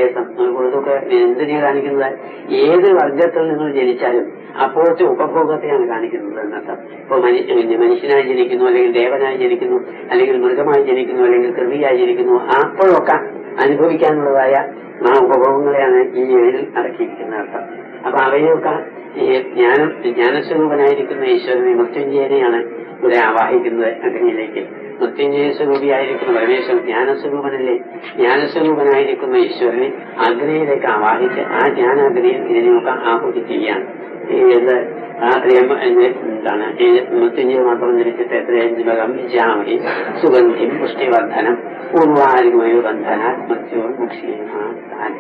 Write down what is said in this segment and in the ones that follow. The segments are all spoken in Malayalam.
പായസം കൊടുത്തൊക്കെ എന്തിനാ കാണിക്കുന്നത് ഏത് വർഗത്തിൽ നിങ്ങൾ ജനിച്ചാലും അപ്പോഴത്തെ ഉപഭോഗത്തെയാണ് കാണിക്കുന്നത് എന്നർത്ഥം ഇപ്പൊ മനു- പിന്നെ മനുഷ്യനായി ജനിക്കുന്നു അല്ലെങ്കിൽ ദേവനായി ജനിക്കുന്നു അല്ലെങ്കിൽ മൃഗമായി ജനിക്കുന്നു അല്ലെങ്കിൽ കൃതിയായി ജനിക്കുന്നു അപ്പോഴൊക്കെ അനുഭവിക്കാനുള്ളതായ ആ ഉപഭോഗങ്ങളെയാണ് ഈ ഏഴിൽ അടക്കിയിരിക്കുന്ന അർത്ഥം അപ്പൊ അവയൊക്കെ ഈ ജ്ഞാനം ജ്ഞാനസ്വരൂപനായിരിക്കുന്ന ഈശ്വരനെ മൃത്യുഞ്ജയനെയാണ് ഇവിടെ ആവാഹിക്കുന്നത് അഗ്നിയിലേക്ക് മൃത്യുഞ്ജയ സ്വരൂപിയായിരിക്കുന്ന പരമേശ്വരൻ ജ്ഞാനസ്വരൂപനല്ലേ ജ്ഞാനസ്വരൂപനായിരിക്കുന്ന ഈശ്വരനെ അഗ്നിയിലേക്ക് ആവാഹിച്ച് ആ ജ്ഞാനാഗ്നിയിൽ ഇതിനെയൊക്കെ ആഹുതി ചെയ്യാണ് ഈ ഇത് ആ യമ ഇത് എന്താണ് ഈ മൃത്യുഞ്ജയ മാത്രം ധരിച്ചിട്ട് എത്രയും ജാമി സുഗന്ധിം പുഷ്ടിവർദ്ധനം പൂർവാരിമയോ ബന്ധന മൃത്യു മുക്ഷിയമാൻ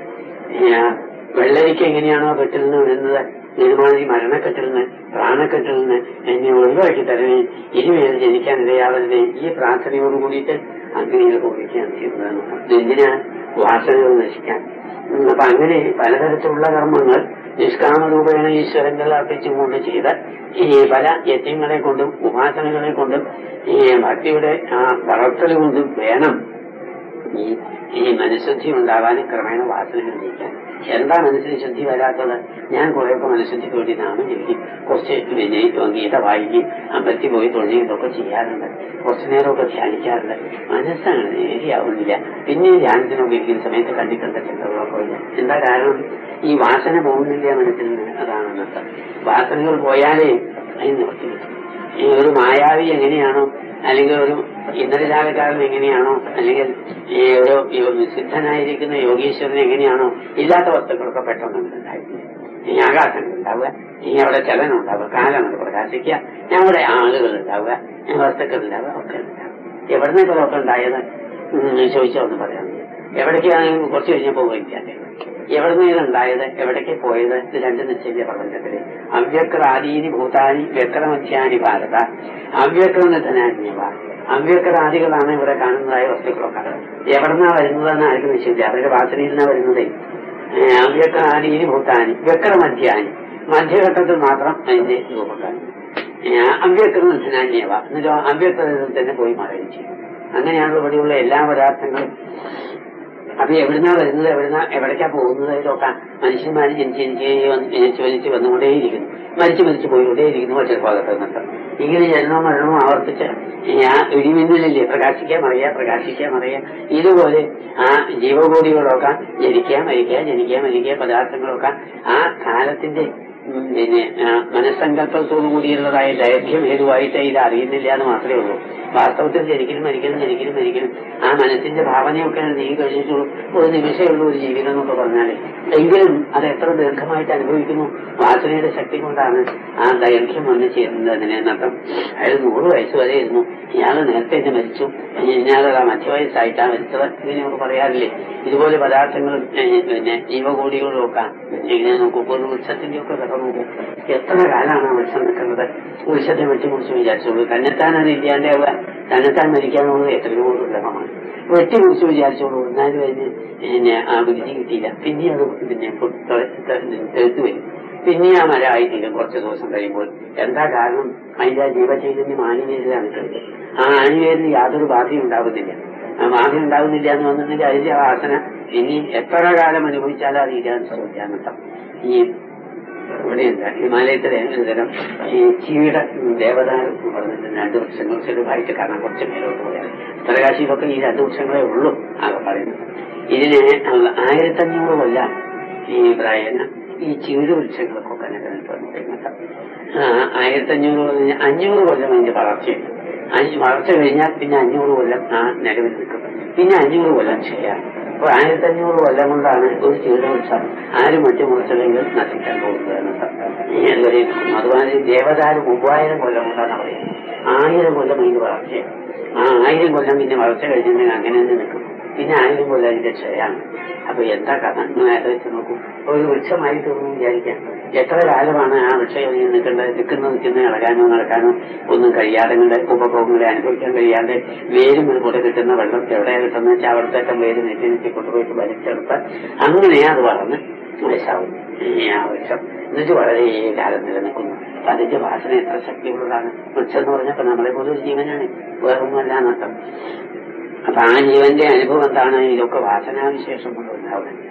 വെള്ളരിക്ക എങ്ങനെയാണോ കെട്ടിൽ നിന്ന് വീഴുന്നത് ഇതുമാതിരി മരണക്കെട്ടിൽ നിന്ന് പ്രാണക്കെട്ടിൽ നിന്ന് എന്നെ ഒഴിവാക്കി തരണേ ഇനിമേൽ ജനിക്കാനിടയാവരുതേ ഈ പ്രാർത്ഥനയോട് കൂടിയിട്ട് അഗ്നിയിൽ പോവുകയാണ് ചെയ്യുന്നത് എന്തിനാ വാസനകൾ നശിക്കാൻ ഉം, അപ്പൊ അങ്ങനെ പലതരത്തിലുള്ള കർമ്മങ്ങൾ നിഷ്കാമരൂപേണ ഈശ്വരങ്ങൾ അർപ്പിച്ചുകൊണ്ട് ചെയ്ത ഈ പല യജ്ഞങ്ങളെ കൊണ്ടും ഉപാസനകളെ കൊണ്ടും ഈ ഭക്തിയുടെ ആ വളർത്തൽ കൊണ്ടും വേണം ഈ ഈ മനഃശുദ്ധി ഉണ്ടാവാനും ക്രമേണ വാസനകൾ നീക്കാൻ എന്താ മനസ്സിന് ശുദ്ധി വരാത്തത് ഞാൻ കുറെയൊക്കെ മനഃശുദ്ധിക്ക് വേണ്ടി നാമം ജപിക്കും കുറച്ച് വിജയിക്കും ഗീത വായിക്കും അമ്പലത്തിൽ പോയി തൊഴിൽ ഇതൊക്കെ ചെയ്യാറുണ്ട് കുറച്ചു നേരമൊക്കെ ധ്യാനിക്കാറുണ്ട് മനസ്സാണ് നേരിയാവുന്നില്ല പിന്നെ ധ്യാനത്തിനൊക്കെ ഇരിക്കുന്ന സമയത്ത് കണ്ണി കണ്ട ചിന്തകളൊക്കെ ഇല്ല എന്താ കാരണം ഈ വാസന പോകുന്നില്ല മനസ്സിൽ നിന്ന് അതാണെന്നർത്ഥം വാസനകൾ പോയാലേ അതിന് നിർത്തി കിട്ടും. ഈ ഒരു മായാവി എങ്ങനെയാണോ അല്ലെങ്കിൽ ഒരു ഇന്ദ്രജാലക്കാരൻ എങ്ങനെയാണോ അല്ലെങ്കിൽ ഈ ഒരു യോ- സിദ്ധനായിരിക്കുന്ന യോഗീശ്വരൻ എങ്ങനെയാണോ ഇല്ലാത്ത വസ്തുക്കളൊക്കെ പെട്ടെന്ന് ഉണ്ടായിരുന്നു ഈ ആകാശങ്ങൾ ഉണ്ടാവുക ഈ അവിടെ ചലനം ഉണ്ടാവുക കാലങ്ങൾ പ്രകാശിക്കുക ഞങ്ങളുടെ ആളുകൾ ഉണ്ടാവുക ഈ വസ്തുക്കൾ ഉണ്ടാവുക ഒക്കെ ഉണ്ടാവുക എവിടുന്ന് ഇതൊക്കെ ഉണ്ടായത് ഉം, ചോദിച്ചാൽ ഒന്ന് പറയാം എവിടേക്കാണെങ്കിൽ കുറച്ച് കഴിഞ്ഞപ്പോൾ പോയിക്കാതെ എവിടുന്ന് ഇത് ഉണ്ടായത് എവിടേക്ക് പോയത് ഇത് രണ്ട് നിശ്ചയ പ്രപഞ്ചത്തില് അവ്യക്രാദീനി ഭൂതാനി വ്യക്രമധ്യാനി ഭാരത അവ്യക്രനിധനാന്യവ അവ്യക്രാദികളാണ് ഇവിടെ കാണുന്നതായ വസ്തുക്കളൊക്കെ എവിടുന്നാ വരുന്നതെന്ന് ആർക്കും നിശ്ചയില്ല അവരുടെ വാസനയിൽ നിന്നാ വരുന്നതേ ഏഹ് അവ്യക്രാദീനി ഭൂതാനി വ്യക്രമധ്യാനി മധ്യഘട്ടത്തിൽ മാത്രം അതിന്റെ രൂപം കാണും അവ്യക്രനിധനാന്യവ എന്നിട്ടോ അവ്യക്രത്തിൽ തന്നെ പോയി മറയും ചെയ്യും അങ്ങനെയാണല്ലോ ഇവിടെയുള്ള എല്ലാ പദാർത്ഥങ്ങളും അപ്പൊ എവിടുന്നാ വരുന്നത് എവിടുന്ന എവിടേക്കാ പോകുന്നത് ഇതൊക്കെ മനുഷ്യന്മാര് ജനിച്ച് ജനിച്ച് ജനിച്ച് ജനിച്ച് വന്നുകൊണ്ടേയിരിക്കുന്നു മരിച്ചു മരിച്ചു പോയിക്കൊണ്ടേയിരിക്കുന്നു ഒറ്റ ഭാഗത്ത് നിന്നിട്ട് ഇങ്ങനെ ജനനവും മരണവും ആവർത്തിച്ച് ആ ഇടിമിന്നലില്ലേ പ്രകാശിക്കാൻ മറിയാ പ്രകാശിക്കാൻ മറിയാ ഇതുപോലെ ആ ജീവകോടികളൊക്കെ ജനിക്കുക മരിക്കുക ജനിക്കുക മരിക്കുക പദാർത്ഥങ്ങളൊക്കെ ആ കാലത്തിന്റെ ഉം, പിന്നെ ആ, മനസ്സങ്കല്പത്തോടു കൂടിയുള്ളതായ ദൈർഘ്യം ഹേതുവായിട്ട് ഇത് അറിയുന്നില്ല എന്ന് മാത്രമേ ഉള്ളൂ വാസ്തവത്തിൽ ജനിക്കലും മരിക്കലും ജനിക്കലും മരിക്കലും ആ മനസ്സിന്റെ ഭാവനയൊക്കെ നീ കഴിഞ്ഞിട്ടുള്ളൂ ഒരു നിമിഷമുള്ള ഒരു ജീവിതം എന്നൊക്കെ പറഞ്ഞാല് എങ്കിലും അത് എത്ര ദീർഘമായിട്ട് അനുഭവിക്കുന്നു വാസനയുടെ ശക്തി കൊണ്ടാണ് ആ ദൈർഘ്യം വന്ന് ചേരുന്നത് അതിനർത്ഥം അയാൾ നൂറ് വയസ്സ് വരെ ഇരുന്നു ഇയാൾ നേരത്തെ തന്നെ മരിച്ചു ഇയാൾ ആ മധ്യവയസ്സായിട്ടാ മരിച്ചത് ഇങ്ങനെയൊക്കെ പറയാറില്ലേ ഇതുപോലെ പദാർത്ഥങ്ങളും ഏ, പിന്നെ ജീവകോടികളും ഒക്കെ ഇങ്ങനെ നോക്കും ഒരു വൃക്ഷത്തിന്റെ ഒക്കെ കഥ നോക്കും എത്ര കാലമാണ് ആ വൃക്ഷം നിൽക്കുന്നത് വൃക്ഷത്തെ വെട്ടിമുറിച്ച് വിചാരിച്ചോളൂ തന്നെത്താൻ അത് ഇല്ലാണ്ടാവുക തന്നെത്താൻ മരിക്കാന്നുള്ളത് എത്രയോ ദുർലഭമാണ് വെട്ടിമുറിച്ച് വിചാരിച്ചോളൂ എന്നാലും അതിന് പിന്നെ ആ വിധി കിട്ടിയില്ല പിന്നെ അത് പിന്നെ തെഴുത്തു വരും പിന്നെ ആ മര ആയിത്തീരും കുറച്ച് ദിവസം കഴിയുമ്പോൾ എന്താ കാരണം അതിന്റെ ആ ജീവചൈതന്യം ആണിവേരിലാണ് നിൽക്കുന്നത് ആ ആണിവേരിന് യാതൊരു ബാധയും ഉണ്ടാകുന്നില്ല ആ ബാധ ഉണ്ടാകുന്നില്ല എന്ന് വന്നിട്ടുണ്ടെങ്കിൽ അതിന്റെ ആ വാസന ഇനി എത്ര കാലം അനുഭവിച്ചാലും അത് ഇല്ലാന്ന് ചോദിക്കാന്നുണ്ടാവും ഈ ഇവിടെയുണ്ട് ഹിമാലയത്തിലെ ഒരു തരം ഈ ചീട ദേവതാരം എന്ന് പറഞ്ഞിട്ട് രണ്ട് വൃക്ഷങ്ങൾ ചെറുതായിട്ട് കാണാൻ കുറച്ച് മേലോട്ട് പോയാൽ ഉത്തരകാശിയിലൊക്കെ ഈ രണ്ട് വൃക്ഷങ്ങളെ ഉള്ളൂ ആകെ പറയുന്നത് ഇതിന് ആയിരത്തഞ്ഞൂറ് കൊല്ലം ഈ പ്രായന ഈ ചീട് വൃക്ഷങ്ങൾക്കൊക്കെ നിലനിൽപ്പുണ്ട് ആയിരത്തഞ്ഞൂറ് കൊല്ലം അഞ്ഞൂറ് കൊല്ലം അതിന്റെ വളർച്ചയുണ്ട് അഞ്ച് വളർച്ച കഴിഞ്ഞാൽ പിന്നെ അഞ്ഞൂറ് കൊല്ലം ആ നിലവിൽ നിൽക്കും പിന്നെ അഞ്ഞൂറ് കൊല്ലം ക്ഷയാണ് അപ്പൊ ആയിരത്തി അഞ്ഞൂറ് കൊല്ലം കൊണ്ടാണ് ഒരു ചീടവൃക്ഷം ആരും മറ്റു മുറിച്ചില്ലെങ്കിൽ നശിക്കാൻ പോകുന്നത് എന്നർത്ഥം. ഈ എല്ലാവരെയും നിൽക്കുന്നു അതുപോലെ ദേവതാര് മൂവായിരം കൊല്ലം കൊണ്ടാണ് പറയുന്നത് ആയിരം കൊല്ലം അതിന്റെ വളർച്ചയാണ് ആ ആയിരം കൊല്ലം പിന്നെ വളർച്ച കഴിഞ്ഞിട്ടുണ്ടെങ്കിൽ അങ്ങനെ തന്നെ നിൽക്കും പിന്നെ ആയിരം കൊല്ലം അതിന്റെ ക്ഷയാണ് അപ്പൊ എന്താ കഥ നിങ്ങൾ ആലോചിച്ച് നോക്കൂ ഒരു വൃക്ഷമായി തീർന്നു വിചാരിക്കാം എത്ര കാലമാണ് ആ വൃക്ഷം ഇങ്ങനെ നിൽക്കേണ്ടത് നിൽക്കുന്ന നിൽക്കുന്ന ഇളകാനോ നടക്കാനോ ഒന്നും കഴിയാതെ കൊണ്ട് ഉപഭോഗങ്ങളെ അനുഭവിക്കാൻ കഴിയാതെ വേരും കൂടെ കിട്ടുന്ന വെള്ളം എവിടെയാണ് കിട്ടുന്നത് വെച്ചാൽ അവിടത്തേക്ക് വേര് നെറ്റി നെറ്റി കൊണ്ടുപോയിട്ട് വലിച്ചെടുത്ത് അങ്ങനെ അത് വളർന്ന് വയസ്സാവും ഈ ആ വൃക്ഷം എന്നിട്ട് വളരെ കാലം നിലനിൽക്കുന്നു അപ്പൊ അതിന്റെ വാസന എത്ര ശക്തിയുള്ളതാണ് വൃക്ഷം എന്ന് പറഞ്ഞപ്പോ നമ്മളെ പോലെ ഒരു ജീവനാണ് വേറൊന്നുമല്ല എന്നർത്ഥം അപ്പൊ ആ ജീവന്റെ അനുഭവം എന്താണ് ഇതൊക്കെ വാസനാവിശേഷം കൊണ്ട് ഉണ്ടാവുന്നത്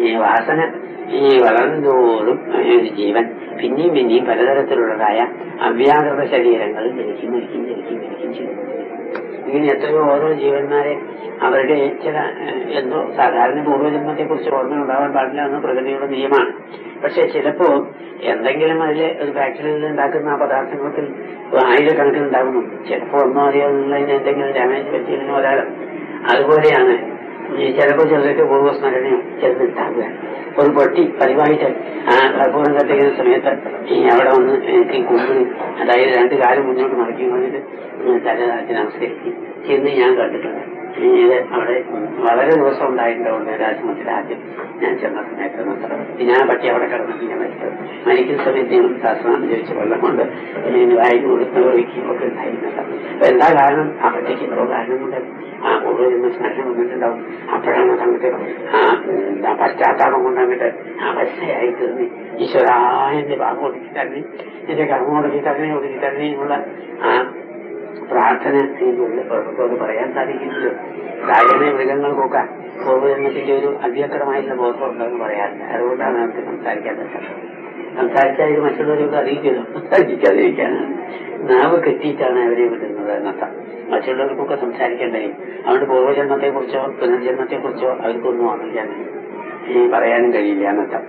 ഈ വാസന ഈ വളർന്നതോറും ഒരു ജീവൻ പിന്നെയും പിന്നെയും പലതരത്തിലുള്ളതായ അവ്യാകൃത ശരീരങ്ങൾ ജനിക്കും മരിക്കും ജനിക്കും മരിക്കും ചെയ്യുന്നു ഇങ്ങനെ എത്രയോ ഓരോ ജീവന്മാരെ അവരുടെ ചില ഏഹ്, എന്തോ സാധാരണ പൂർവ്വജന്മത്തെ കുറിച്ച് ഓർമ്മ ഉണ്ടാവാൻ പാടില്ല എന്ന് പ്രകൃതിയുടെ നിയമമാണ് പക്ഷെ ചിലപ്പോ എന്തെങ്കിലും അതിൽ ഒരു ഫാക്ടറിയിൽ ഉണ്ടാക്കുന്ന ആ പദാർത്ഥങ്ങൾക്ക് ആയിരക്കണക്കിന് ഉണ്ടാകുന്നു ചിലപ്പോ ഒന്നോ അറിയാവുന്നതിന് എന്തെങ്കിലും ഡാമേജ് പറ്റിയതിനോ ഒരാൾ അതുപോലെയാണ് ഈ ചിലപ്പോൾ ചിലർക്ക് പൂർവ്വസ്മരണയോ ചിലത് ഉണ്ടാവുക ഒരു പൊട്ടി പതിവായിട്ട് ആ കർപ്പൂരം കത്തിക്കുന്ന സമയത്ത് ഈ അവിടെ വന്ന് എനിക്ക് കുമ്പിളി അതായത് രണ്ട് കാലം മുന്നോട്ട് മടക്കി വന്നിട്ട് തല താഴ്ത്തി നമസ്കരിക്കും ചെന്ന് ഞാൻ കണ്ടിട്ടുണ്ട് ഈ ഇത് അവിടെ വളരെ ദിവസം ഉണ്ടായിട്ടുണ്ടാവുണ്ട് രാജ്യമത്തിൽ ആദ്യം ഞാൻ ചെന്ന സമയത്ത് നൃത്തം. പിന്നെ ആ പട്ടി അവിടെ കിടന്ന് പിന്നെ മരിച്ചത് മരിക്കുന്ന സമയത്ത് ഞാൻ ശാസ്ത്രം ചോദിച്ച വെള്ളം കൊണ്ട് ഇങ്ങനെ വായി കൊടുത്ത് ഒഴിക്കുകയും ഒക്കെ ഉണ്ടായിരുന്നത് അപ്പൊ എന്താ കാരണം ആ പട്ടിക്ക് എന്തോ കാരണം കൊണ്ട് ആ കൂടുതൽ സ്നേഹം വന്നിട്ടുണ്ടാവും അപ്പോഴാണ് അങ്ങോട്ട് ആ എന്താ പശ്ചാത്താപം കൊണ്ട് അങ്ങോട്ട് അവസ്ഥയായി തീർന്നി ഈശ്വരാ എന്റെ ഭാഗം ഒടുക്കി തരണേ എന്റെ കർമ്മം ഒടുക്കി തരണേ ഒടുക്കി തരണേ എന്നുള്ള ആ പ്രാർത്ഥന ഇതിനുള്ളിൽ പുറത്തോട് പറയാൻ സാധിക്കുന്നത് സാധാരണ മൃഗങ്ങൾക്കൊക്കെ പൂർവ്വജന്മത്തിന്റെ ഒരു അവ്യക്തമായിട്ടുള്ള ബോധം ഉണ്ടെന്ന് പറയാറില്ല അതുകൊണ്ടാണ് നമുക്ക് സംസാരിക്കാൻ പറ്റുന്നത് സംസാരിച്ചാൽ ഇത് മറ്റുള്ളവരൊക്കെ അറിയിക്കുന്നു സംസാരിക്കാതിരിക്കാനാണ് നാവ് കെട്ടിയിട്ടാണ് അവരെ വിടുന്നത് എന്നർത്ഥം മറ്റുള്ളവർക്കൊക്കെ സംസാരിക്കേണ്ടേ അവരുടെ പൂർവ്വജന്മത്തെ കുറിച്ചോ പുനർജന്മത്തെ കുറിച്ചോ അവർക്കൊന്നും അറിയില്ല ഈ പറയാനും കഴിയില്ല എന്നർത്ഥം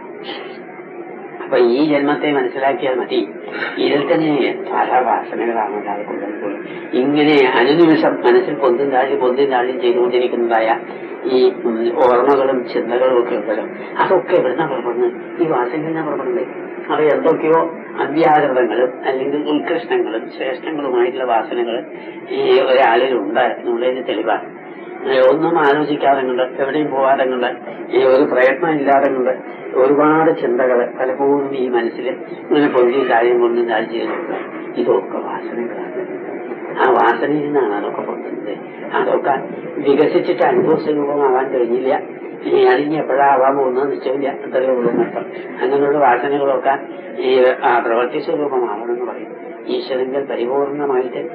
അപ്പൊ ഈ ജന്മത്തെ മനസ്സിലാക്കിയാൽ മതി ഇതിൽ തന്നെ പല വാസനകളാണ് ഒരാളെ കൊണ്ടുവന്നത് ഇങ്ങനെ അനുനിമിഷം മനസ്സിൽ പൊന്തും താഴി പൊന്തും താഴി ചെയ്തുകൊണ്ടിരിക്കുന്നതായ ഈ ഉം, ഓർമ്മകളും ചിന്തകളും ഒക്കെ ഉണ്ടല്ലോ അതൊക്കെ എവിടുന്ന പുറപ്പെടുന്നത് ഈ വാസനയിൽ നിന്നാണ് പുറപ്പെടുന്നത് അവ എന്തൊക്കെയോ അവ്യാകൃതങ്ങളും അല്ലെങ്കിൽ ഉത്കൃഷ്ടങ്ങളും ശ്രേഷ്ഠങ്ങളുമായിട്ടുള്ള വാസനകൾ ഈ ഒരാളിൽ ഉണ്ട് എന്നുള്ളതിന് തെളിവാണ് ഏ, ഒന്നും ആലോചിക്കാതെ കൊണ്ട് എവിടെയും പോകാതെ കൊണ്ട് ഈ ഒരു പ്രയത്നം ഇല്ലാതെ കൊണ്ട് ഒരുപാട് ചിന്തകൾ പലപ്പോഴും ഈ മനസ്സിൽ ഇങ്ങനെ പൊന്തി കാര്യം കൊണ്ട് താഴ് ചെയ്യുന്നുണ്ട് ഇതൊക്കെ വാസനകളാണ് ആ വാസനയിൽ നിന്നാണ് അതൊക്കെ പൊന്തുന്നത് അതൊക്കെ വികസിച്ചിട്ട് അനുഭവ സ്വരൂപമാവാൻ കഴിഞ്ഞില്ല ഈ അതിന് എപ്പോഴാവാൻ പോകുന്നത് നിശ്ചയമില്ല അത്രയേ ഉള്ളൂ എന്നർത്ഥം അങ്ങനെയുള്ള വാസനകളൊക്കെ ഈ ആ പ്രവൃത്തി സ്വരൂപമാവണമെന്ന് പറയും ഈശ്വരങ്ങൾ പരിപൂർണമായിട്ട്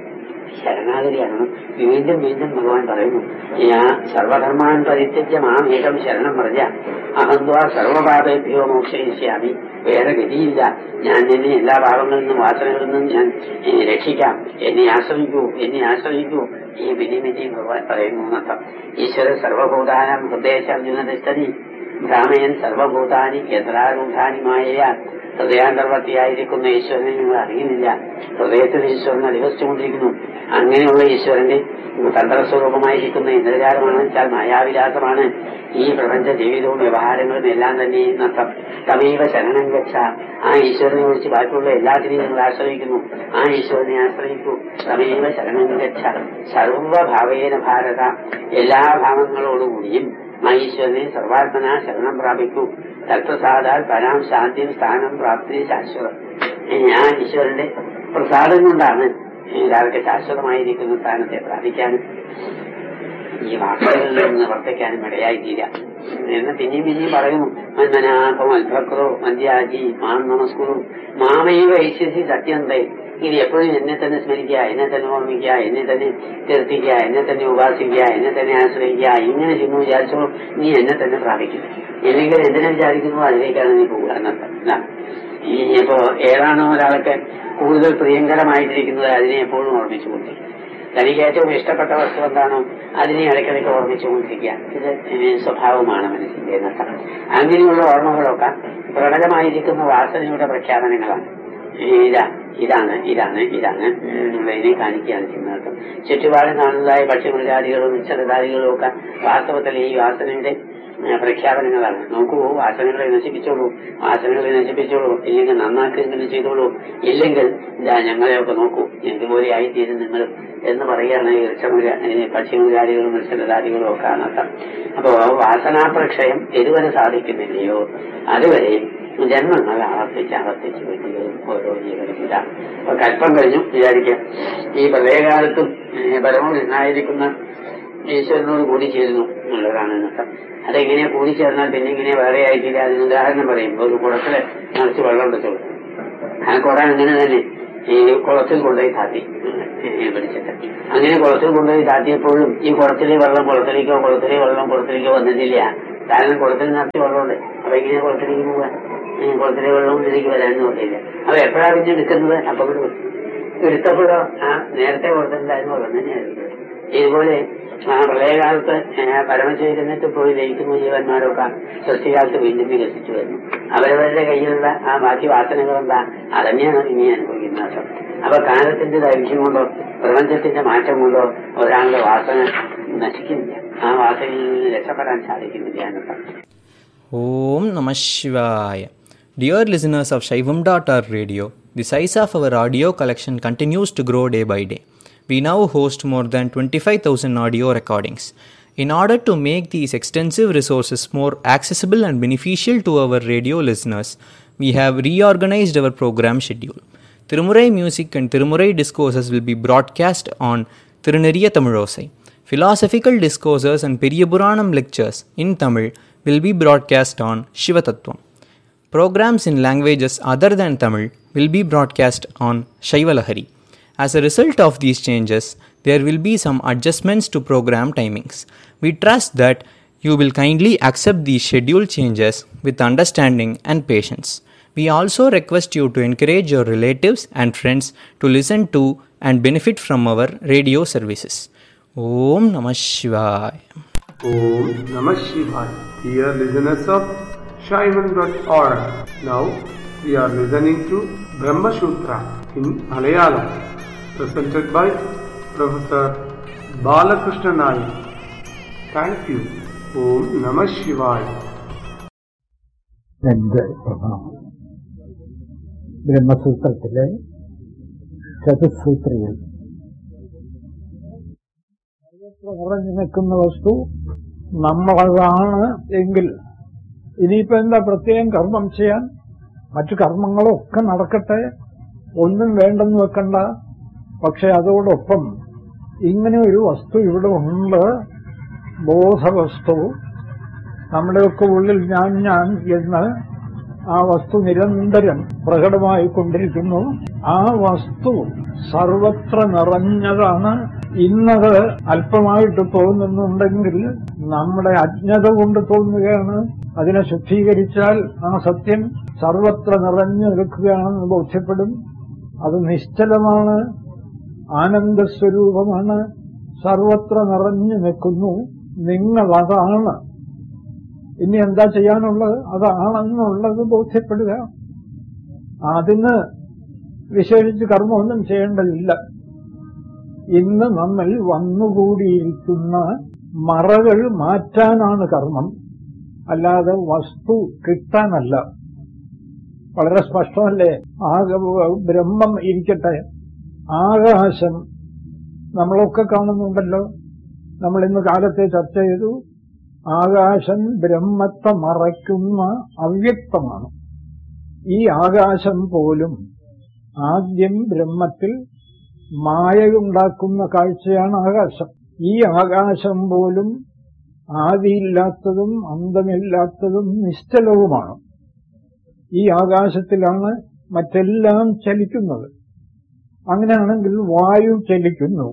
ശരണാഗതിയാണ് വീണ്ടും വീണ്ടും ഭഗവാൻ പറയുന്നു ഞാൻ സർവധർമാൻ പരിത്യജ്യ മാമേകം ശരണം പറഞ്ഞ അഹന്വാ സർവപാപേഭ്യോ മോക്ഷയിഷ്യാമി വേറെ ഗതിയില്ല ഞാൻ നിന്നെ എല്ലാ പാപങ്ങളിൽ നിന്നും വാസനകളിൽ നിന്നും ഞാൻ ഏ, രക്ഷിക്കാം എന്നെ ആശ്രയിക്കൂ എന്നെ ആശ്രയിക്കൂ ഈ വിധി വിധി ഭഗവാൻ പറയുന്നു എന്നർത്ഥം ഈശ്വര സർവഭൂതാനം ഹൃദയശാർജുന തിഷ്ടതി ഭ്രാമയൻ സർവഭൂതാനി യഥാരൂഢാനി മായയാ ഹൃദയാന്തർവർത്തിയായിരിക്കുന്ന ഈശ്വരനെ നിങ്ങൾ അറിയുന്നില്ല ഹൃദയത്തിൽ ഈശ്വരൻ അധിവസിച്ചുകൊണ്ടിരിക്കുന്നു അങ്ങനെയുള്ള ഈശ്വരന്റെ തന്ത്രസ്വരൂപമായിരിക്കുന്ന ഇന്ദ്രജാലമാണെന്ന് വെച്ചാൽ മായാവിലാസമാണ് ഈ പ്രപഞ്ച ജീവിതവും വ്യവഹാരങ്ങളും എല്ലാം തന്നെ നഷ്ടം തമീവ ശരണം വെച്ച ആ ഈശ്വരനെ ഒഴിച്ച് ബാക്കിയുള്ള എല്ലാത്തിനെയും നിങ്ങൾ ആശ്രയിക്കുന്നു ആ ഈശ്വരനെ ആശ്രയിക്കൂ തമീവ ശരണം വെച്ച സർവഭാവേന ഭാരത എല്ലാ ഭാവങ്ങളോടുകൂടിയും ആ ഈശ്വരനെ സർവാത്മന ശരണം പ്രാപിക്കൂ തത്വസാധാൽ പരാം ശാന്തിയും സ്ഥാനം പ്രാപ്തി ശാശ്വതം ഈ ആ ഈശ്വരന്റെ പ്രസാദം കൊണ്ടാണ് ഒരാൾക്ക് ശാശ്വതമായിരിക്കുന്ന സ്ഥാനത്തെ പ്രാപിക്കാനും ഈ വാക്കുകളിൽ നിന്ന് വർദ്ധിക്കാനും ഇടയായിത്തീരാം എന്ന് പിന്നെയും പിന്നെയും പറയുന്നു മന്മനാഭം അൽഭക്രോ മന്ത്യാജി മാം നമസ്കുരു മാമൈവ ഐശ്വസി സത്യന്തേ ഇനി എപ്പോഴും എന്നെ തന്നെ സ്മരിക്കുക എന്നെ തന്നെ ഓർമ്മിക്കുക എന്നെ തന്നെ കീർത്തിക്കുക എന്നെ തന്നെ ഉപാസിക്കുക എന്നെ തന്നെ ആശ്രയിക്കുക ഇങ്ങനെ ചെയ്യുന്നു വിചാരിച്ചോ നീ എന്നെ തന്നെ പ്രാപിക്കും ഇല്ലെങ്കിൽ എന്തിനെ വിചാരിക്കുന്നു അതിലേക്കാണ് നീ പോകുക എന്നർത്ഥം ഇതാണ്. ഈ ഇപ്പോ ഏതാണോ ഒരാൾക്ക് കൂടുതൽ പ്രിയങ്കരമായിട്ടിരിക്കുന്നത് അതിനെ എപ്പോഴും ഓർമ്മിച്ചുകൊണ്ടിരിക്കും തനിക്ക് ഏറ്റവും ഇഷ്ടപ്പെട്ട വസ്തു എന്താണോ അതിനെ ഇടയ്ക്കിടയ്ക്ക് ഓർമ്മിച്ചുകൊണ്ടിരിക്കുക ഇത് ഏഹ് സ്വഭാവമാണ് മനസ്സിന്റെ എന്നർത്ഥം അങ്ങനെയുള്ള ഓർമ്മകളൊക്കെ പ്രകടമായിരിക്കുന്ന വാസനയുടെ പ്രഖ്യാപനങ്ങളാണ് ഇതാ ഇതാണ് ഇതാണ് ഇതാണ് എന്നുള്ളതിനെ കാണിക്കുകയാണ് ചെയ്യുന്നത് ചുറ്റുപാടും കാണുന്നതായ പക്ഷിമൃഗാദികളും നിശ്ചലതാദികളും ഒക്കെ വാസ്തവത്തിൽ ഈ വാസനയുടെ ഏഹ് പ്രഖ്യാപനങ്ങളാണ് നോക്കൂ വാസനകളെ നശിപ്പിച്ചോളൂ വാസനകളെ നശിപ്പിച്ചോളൂ ഇല്ലെങ്കിൽ നന്നാക്കുകയും ചെയ്തോളൂ ഇല്ലെങ്കിൽ ഇതാ ഞങ്ങളെയൊക്കെ നോക്കൂ ഇതുപോലെ ആയിത്തീരും നിങ്ങൾ എന്ന് പറയുകയാണ് ഈ വൃക്ഷമൃഗ ഈ പക്ഷിമൃഗാദികളും മത്സ്യലതാദികളും ഒക്കെ അനർത്ഥം അപ്പോ വാസനാപ്രക്ഷയം ഇതുവരെ സാധിക്കുന്നില്ലയോ അതുവരെ ജന്മങ്ങൾ ആവർത്തിച്ച് ആവർത്തിച്ച് വരുന്നതും ഓരോ ജീവനുമില്ല അപ്പൊ കൽപ്പം കഴിഞ്ഞു വിചാരിക്കാം ഈ പ്രളയകാലത്തും പരമനായിരിക്കുന്ന ഈശ്വരനോട് കൂടി ചേരുന്നു എന്നുള്ളതാണ് എന്നർത്ഥം അതെങ്ങനെയാ കൂടി ചേർന്നാൽ പിന്നെ ഇങ്ങനെ വേറെ ആയിട്ടില്ല അതിന് ഉദാഹരണം പറയും ഒരു കുളത്തില് നിറച്ച് വെള്ളം എടുത്തോളൂ ആ കുട അങ്ങനെ തന്നെ ഈ കുളത്തിൽ കൊണ്ടുപോയി താത്തി ഏ, പിടിച്ചിട്ട് അങ്ങനെ കുളത്തിൽ കൊണ്ടുപോയി താത്തിയപ്പോഴും ഈ കുളത്തിലെ വെള്ളം കുളത്തിലേക്കോ കുളത്തിലെ വെള്ളം കുളത്തിലേക്കോ വന്നിട്ടില്ല കാരണം കുളത്തിൽ നിറച്ച് വെള്ളമുണ്ട് അപ്പൊ ഇങ്ങനെ കുളത്തിലേക്ക് പോവാൻ ഏ, കുളത്തിലെ വെള്ളം ഇതിലേക്ക് വരാനൊന്നും പറ്റില്ല അപ്പൊ എപ്പോഴാ പിന്നെ എടുക്കുന്നത് അപ്പൊ കൂടെ എടുത്തപ്പോഴോ ആ നേരത്തെ കൊടുത്തിട്ടുണ്ടായിരുന്ന വെള്ളം തന്നെയായിരുന്നു ഇതുപോലെ ആ പ്രളയകാലത്ത് ഏ, പരമശൈരനത്തിൽ പോയി ലയിക്കുന്ന ജീവന്മാരൊക്കെ സൃഷ്ടികാലത്ത് വീണ്ടും വികസിച്ചു വരുന്നു അവരവരുടെ കയ്യിലുള്ള ആ ബാക്കി വാസനകൾ എന്താ അതന്നെയാണ് ഇനി അനുഭവിക്കുന്ന അർത്ഥം അപ്പൊ കാലത്തിന്റെ ദൈർഘ്യം കൊണ്ടോ പ്രപഞ്ചത്തിന്റെ മാറ്റം കൊണ്ടോ ഒരാളുടെ വാസന നശിക്കുന്നില്ല ആ വാസനയിൽ നിന്ന് രക്ഷപ്പെടാൻ സാധിക്കുന്നില്ല എന്നർത്ഥം Om Namah Shivaya. Dear listeners of Shaivam.org radio, the size of our audio collection continues to grow day by day. We now host more than 25,000 audio recordings. In order to make these extensive resources more accessible and beneficial to our radio listeners, we have reorganized our program schedule. Tirumurai music and Tirumurai discourses will be broadcast on Tiruneriya Tamilosai. Philosophical discourses and Periyapuranam lectures in Tamil will be broadcast on Shivatattvam. Programs in languages other than Tamil will be broadcast on Shaivalahari. As a result of these changes, there will be some adjustments to program timings. We trust that you will kindly accept these schedule changes with understanding and patience. We also request you to encourage your relatives and friends to listen to and benefit from our radio services. Om Namah Shivaya. Om Namah Shivaya. Dear listeners of Shaivan.org. Now we are listening to Brahma Sutra in Malayalam, presented by Professor Balakrishna Nayak. Thank you. Om Namah Shivaya. എന്റെ പ്രഭാവം ബ്രഹ്മസൂത്രത്തിലെ ചതുസൂത്രിയിൽ നിറഞ്ഞു നിൽക്കുന്ന വസ്തു നമ്മളതാണ് എങ്കിൽ ഇനിയിപ്പോ എന്താ പ്രത്യേകം കർമ്മം ചെയ്യാൻ മറ്റു കർമ്മങ്ങളൊക്കെ നടക്കട്ടെ ഒന്നും വേണ്ടെന്ന് വെക്കണ്ട പക്ഷെ അതോടൊപ്പം ഇങ്ങനെ ഒരു വസ്തു ഇവിടെ ഉണ്ട് ബോധവസ്തു നമ്മുടെയൊക്കെ ഉള്ളിൽ ഞാൻ ഞാൻ എന്ന് ആ വസ്തു നിരന്തരം പ്രകടമായി കൊണ്ടിരിക്കുന്നു ആ വസ്തു സർവത്ര നിറഞ്ഞതാണ് ഇന്നത് അല്പമായിട്ട് തോന്നുന്നുണ്ടെങ്കിൽ നമ്മുടെ അജ്ഞത കൊണ്ട് തോന്നുകയാണ് അതിനെ ശുദ്ധീകരിച്ചാൽ ആ സത്യം സർവത്ര നിറഞ്ഞു നിൽക്കുകയാണെന്ന് ബോധ്യപ്പെടും അത് നിശ്ചലമാണ് ആനന്ദസ്വരൂപമാണ് സർവത്ര നിറഞ്ഞു നിൽക്കുന്നു നിങ്ങൾ അതാണ് ഇനി എന്താ ചെയ്യാനുള്ളത് അതാണെന്നുള്ളത് ബോധ്യപ്പെടുക അതിന് വിശേഷിച്ച് കർമ്മമൊന്നും ചെയ്യേണ്ടതില്ല ഇന്ന് നമ്മൾ വന്നുകൂടിയിരിക്കുന്ന മറകൾ മാറ്റാനാണ് കർമ്മം അല്ലാതെ വസ്തു കിട്ടാനല്ല വളരെ സ്പഷ്ടമല്ലേ ആകെ ബ്രഹ്മം ഇരിക്കട്ടെ ആകാശം നമ്മളൊക്കെ കാണുന്നുണ്ടല്ലോ നമ്മൾ ഇന്ന് കാലത്തെ ചർച്ച ചെയ്തു ആകാശം ബ്രഹ്മത്തെ മറയ്ക്കുന്ന അവ്യക്തമാണ് ഈ ആകാശം പോലും ആദ്യം ബ്രഹ്മത്തിൽ മായയുണ്ടാക്കുന്ന കാഴ്ചയാണ് ആകാശം ഈ ആകാശം പോലും ആദിയില്ലാത്തതും അന്തമില്ലാത്തതും നിശ്ചലവുമാണ് ഈ ആകാശത്തിലാണ് മറ്റെല്ലാം ചലിക്കുന്നത് അങ്ങനെയാണെങ്കിൽ വായു ചലിക്കുന്നു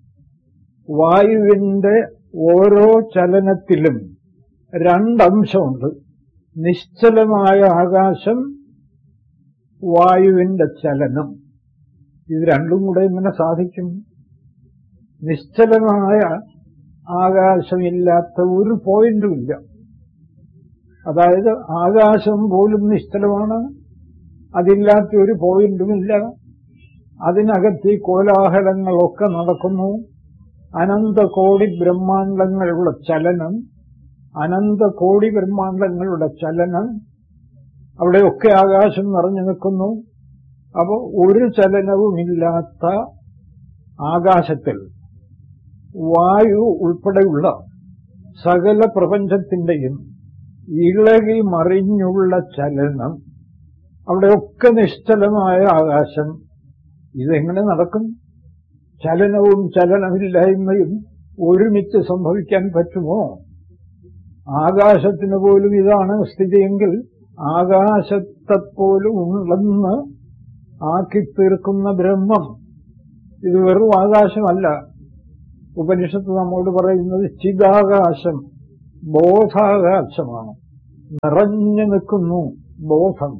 വായുവിന്റെ ഓരോ ചലനത്തിലും രണ്ടംശമുണ്ട് നിശ്ചലമായ ആകാശം വായുവിന്റെ ചലനം ഇത് രണ്ടും കൂടെ എങ്ങനെ സാധിക്കും നിശ്ചലമായ ആകാശമില്ലാത്ത ഒരു പോയിന്റുമില്ല അതായത് ആകാശം പോലും നിശ്ചലമാണ് അതില്ലാത്ത ഒരു പോയിന്റുമില്ല അതിനകത്ത് ഈ കോലാഹലങ്ങളൊക്കെ നടക്കുന്നു അനന്തകോടി ബ്രഹ്മാണ്ടങ്ങളുടെ ചലനം അനന്തകോടി ബ്രഹ്മാണ്ടങ്ങളുടെ ചലനം അവിടെയൊക്കെ ആകാശം നിറഞ്ഞു നിൽക്കുന്നു അപ്പോൾ ഒരു ചലനവുമില്ലാത്ത ആകാശത്തിൽ വായു ഉൾപ്പെടെയുള്ള സകല പ്രപഞ്ചത്തിന്റെയും ഇളകി മറിഞ്ഞുള്ള ചലനം അവിടെയൊക്കെ നിശ്ചലമായ ആകാശം ഇതെങ്ങനെ നടക്കും ചലനവും ചലനമില്ലായ്മയും ഒരുമിച്ച് സംഭവിക്കാൻ പറ്റുമോ ആകാശത്തിന് പോലും ഇതാണ് സ്ഥിതിയെങ്കിൽ ആകാശത്തെ പോലും ഉണ്ടെന്ന് ആക്കി തീർക്കുന്ന ബ്രഹ്മം ഇത് വെറും ആകാശമല്ല ഉപനിഷത്ത് നമ്മോട് പറയുന്നത് ചിതാകാശം ബോധാകാശമാണ് നിറഞ്ഞു നിൽക്കുന്നു ബോധം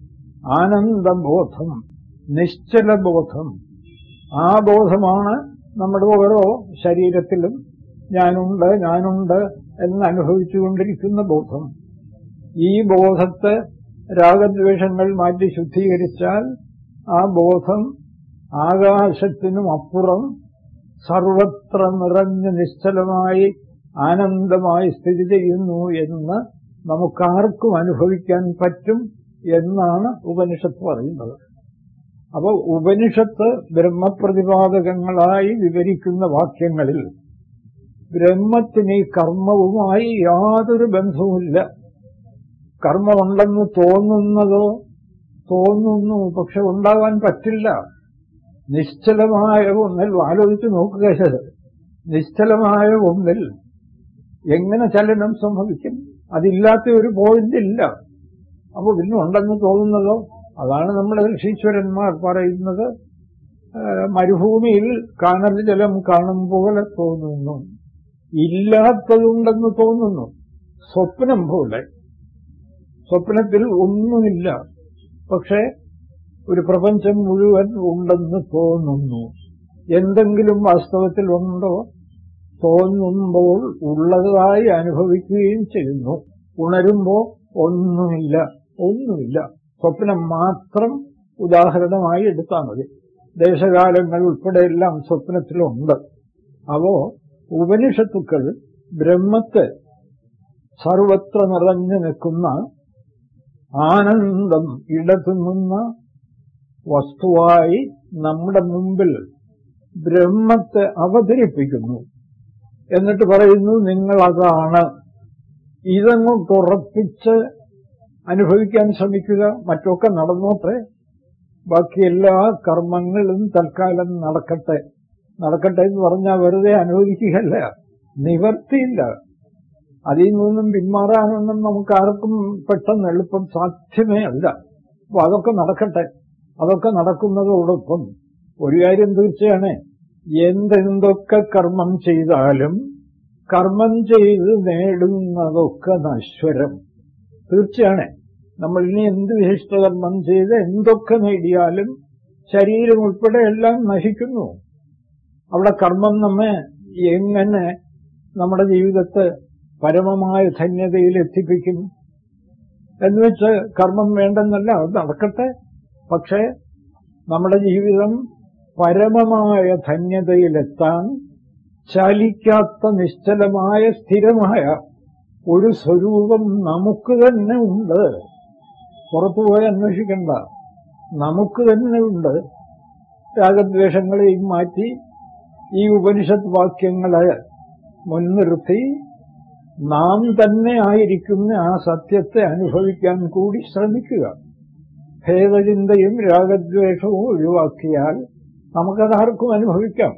ആനന്ദബോധം നിശ്ചല ബോധം ആ ബോധമാണ് നമ്മുടെ ഓരോ ശരീരത്തിലും ഞാനുണ്ട് ഞാനുണ്ട് എന്ന് അനുഭവിച്ചുകൊണ്ടിരിക്കുന്ന ബോധം ഈ ബോധത്തെ രാഗദ്വേഷങ്ങൾ മാറ്റി ശുദ്ധീകരിച്ചാൽ ആ ബോധം ആകാശത്തിനും അപ്പുറം സർവത്ര നിറഞ്ഞ് നിശ്ചലമായി ആനന്ദമായി സ്ഥിതി ചെയ്യുന്നു എന്ന് നമുക്കാർക്കും അനുഭവിക്കാൻ പറ്റും എന്നാണ് ഉപനിഷത്ത് പറയുന്നത് അപ്പോൾ ഉപനിഷത്ത് ബ്രഹ്മപ്രതിപാദകങ്ങളായി വിവരിക്കുന്ന വാക്യങ്ങളിൽ ബ്രഹ്മത്തിന് ഈ കർമ്മവുമായി യാതൊരു ബന്ധവുമില്ല കർമ്മമുണ്ടെന്ന് തോന്നുന്നതോ തോന്നുന്നു പക്ഷെ ഉണ്ടാകാൻ പറ്റില്ല നിശ്ചലമായ ഒന്നിൽ ആലോചിച്ച് നോക്കുക ഇത്. നിശ്ചലമായ ഒന്നിൽ എങ്ങനെ ചലനം സംഭവിക്കും അതില്ലാത്ത ഒരു പോയിന്റ് ഇല്ല അപ്പൊ പിന്നെ ഉണ്ടെന്ന് തോന്നുന്നതോ അതാണ് നമ്മുടെ ഋഷീശ്വരന്മാർ പറയുന്നത് ആ, മരുഭൂമിയിൽ കാനൽ ജലം കാണും പോലെ തോന്നുന്നു ഇല്ലാത്തതുണ്ടെന്ന് തോന്നുന്നു സ്വപ്നം പോലെ സ്വപ്നത്തിൽ ഒന്നുമില്ല പക്ഷെ ഒരു പ്രപഞ്ചം മുഴുവൻ ഉണ്ടെന്ന് തോന്നുന്നു എന്തെങ്കിലും വാസ്തവത്തിൽ ഉണ്ടോ തോന്നുമ്പോൾ ഉള്ളതായി അനുഭവിക്കുകയും ചെയ്യുന്നു ഉണരുമ്പോ ഒന്നുമില്ല ഒന്നുമില്ല സ്വപ്നം മാത്രം ഉദാഹരണമായി എടുത്താൽ മതി ദേശകാലങ്ങൾ ഉൾപ്പെടെ എല്ലാം സ്വപ്നത്തിലുണ്ട് അപ്പോ ഉപനിഷത്തുക്കൾ ബ്രഹ്മത്തെ സർവത്ര നിറഞ്ഞു നിൽക്കുന്ന ആനന്ദം ഇടതുങ്ങുന്ന വസ്തുവായി നമ്മുടെ മുമ്പിൽ ബ്രഹ്മത്തെ അവതരിപ്പിക്കുന്നു എന്നിട്ട് പറയുന്നു നിങ്ങൾ അതാണ് ഇതങ്ങോട്ട് ഉറപ്പിച്ച് അനുഭവിക്കാൻ ശ്രമിക്കുക മറ്റൊക്കെ നടന്നോട്ടെ ബാക്കി എല്ലാ കർമ്മങ്ങളും തൽക്കാലം നടക്കട്ടെ നടക്കട്ടെ എന്ന് പറഞ്ഞാൽ വെറുതെ അനുവദിക്കുകയല്ല നിവർത്തിയില്ല അതിൽ നിന്നും പിന്മാറാനൊന്നും നമുക്ക് ആർക്കും പെട്ടെന്ന് എളുപ്പം സാധ്യമേ അല്ല അപ്പൊ അതൊക്കെ നടക്കട്ടെ അതൊക്കെ നടക്കുന്നതോടൊപ്പം ഒരു കാര്യം തീർച്ചയാണ് എന്തെന്തൊക്കെ കർമ്മം ചെയ്താലും കർമ്മം ചെയ്ത് നേടുന്നതൊക്കെ നശ്വരം തീർച്ചയാണ് നമ്മൾ ഇനി എന്ത് വിശിഷ്ടകർമ്മം ചെയ്ത് എന്തൊക്കെ നേടിയാലും ശരീരം ഉൾപ്പെടെ എല്ലാം നശിക്കുന്നു അവിടെ കർമ്മം നമ്മെ എങ്ങനെ നമ്മുടെ ജീവിതത്തെ പരമമായ ധന്യതയിൽ എത്തിപ്പിക്കും എന്ന് വെച്ച് കർമ്മം വേണ്ടെന്നല്ല അത് നടക്കട്ടെ പക്ഷേ നമ്മുടെ ജീവിതം പരമമായ ധന്യതയിലെത്താൻ ചലിക്കാത്ത നിശ്ചലമായ സ്ഥിരമായ ഒരു സ്വരൂപം നമുക്ക് തന്നെ ഉണ്ട് പുറത്തുപോയി അന്വേഷിക്കണ്ട നമുക്ക് തന്നെ ഉണ്ട് രാഗദ്വേഷങ്ങളെയും മാറ്റി ഈ ഉപനിഷത്ത് വാക്യങ്ങളെ മുൻനിർത്തി നാം തന്നെ ആയിരിക്കുന്ന ആ സത്യത്തെ അനുഭവിക്കാൻ കൂടി ശ്രമിക്കുക ഭേദചിന്തയും രാഗദ്വേഷവും ഒഴിവാക്കിയാൽ നമുക്കതാർക്കും അനുഭവിക്കാം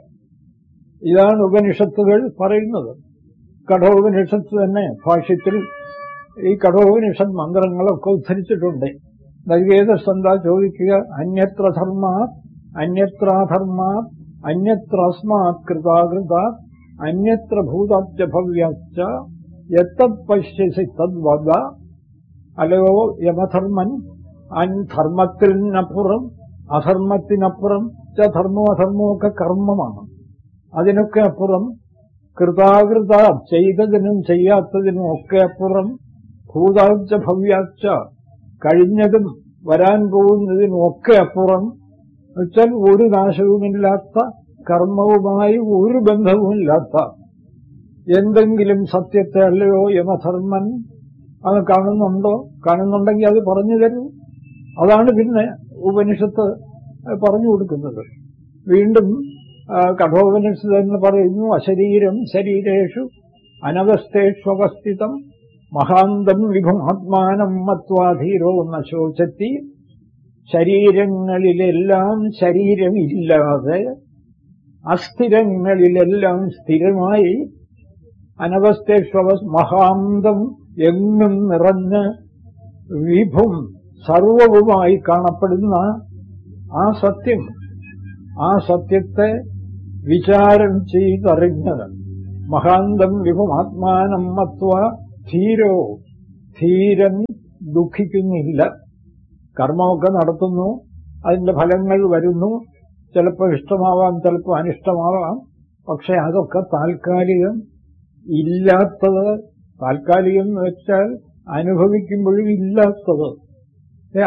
ഇതാണ് ഉപനിഷത്തുകൾ പറയുന്നത് കഠോപനിഷത്ത് തന്നെ ഭാഷ്യത്തിൽ ഈ കഠോപനിഷത്ത് മന്ത്രങ്ങളൊക്കെ ഉദ്ധരിച്ചിട്ടുണ്ട് നൈവേദസ് എന്താ ചോദിക്കുക അന്യത്ര ധർമ്മ അന്യത്രാധർമ്മ അന്യത്രസ്മാത് കൃതാകൃത അന്യത്ര ഭൂതാബ്ജ ഭവ്യാച്ച എത്തത് പശ്യസി തദ്വദ അല്ലയോ യമധർമ്മൻ അൻ ധർമ്മത്തിനപ്പുറം അധർമ്മത്തിനപ്പുറം ച ധർമ്മോ അധർമ്മോ ഒക്കെ കർമ്മമാണ് അതിനൊക്കെ അപ്പുറം കൃതാകൃത ചെയ്തതിനും ചെയ്യാത്തതിനും ഒക്കെ അപ്പുറം ഭൂതാച്ച ഭവ്യാച്ച കഴിഞ്ഞതും വരാൻ പോകുന്നതിനും ഒക്കെ അപ്പുറം വെച്ചാൽ ഒരു നാശവുമില്ലാത്ത കർമ്മവുമായി ഒരു ബന്ധവുമില്ലാത്ത എന്തെങ്കിലും സത്യത്തെ അല്ലയോ യമധർമ്മൻ അത് കാണുന്നുണ്ടോ കാണുന്നുണ്ടെങ്കിൽ അത് പറഞ്ഞു തരൂ അതാണ് പിന്നെ ഉപനിഷത്ത് പറഞ്ഞു കൊടുക്കുന്നത് വീണ്ടും ആ, കഠോപനിഷത്ത് എന്ന് പറയുന്നു അശരീരം ശരീരേഷു അനവസ്ഥേഷ്വസ്ഥിതം മഹാന്തം വിഭുമാത്മാനം മത്വാധീരോ നശോചത്തി ശരീരങ്ങളിലെല്ലാം ശരീരമില്ലാതെ അസ്ഥിരങ്ങളിലെല്ലാം സ്ഥിരമായി അനവസ്ഥേഷ്വ മഹാന്തം എങ്ങും നിറഞ്ഞ് വിഭും സർവവുമായി കാണപ്പെടുന്ന ആ സത്യം ആ സത്യത്തെ വിചാരം ചെയ്തറിഞ്ഞത് മഹാന്തം വിഭുമാത്മാനം മത്വ ധീരോ ധീരൻ ദുഃഖിക്കുന്നില്ല കർമ്മമൊക്കെ നടത്തുന്നു അതിന്റെ ഫലങ്ങൾ വരുന്നു ചിലപ്പോൾ ഇഷ്ടമാവാം ചിലപ്പോൾ അനിഷ്ടമാവാം പക്ഷെ അതൊക്കെ താൽക്കാലികം ഇല്ലാത്തത് താൽക്കാലികം എന്ന് വെച്ചാൽ അനുഭവിക്കുമ്പോഴും ഇല്ലാത്തത് ഏ,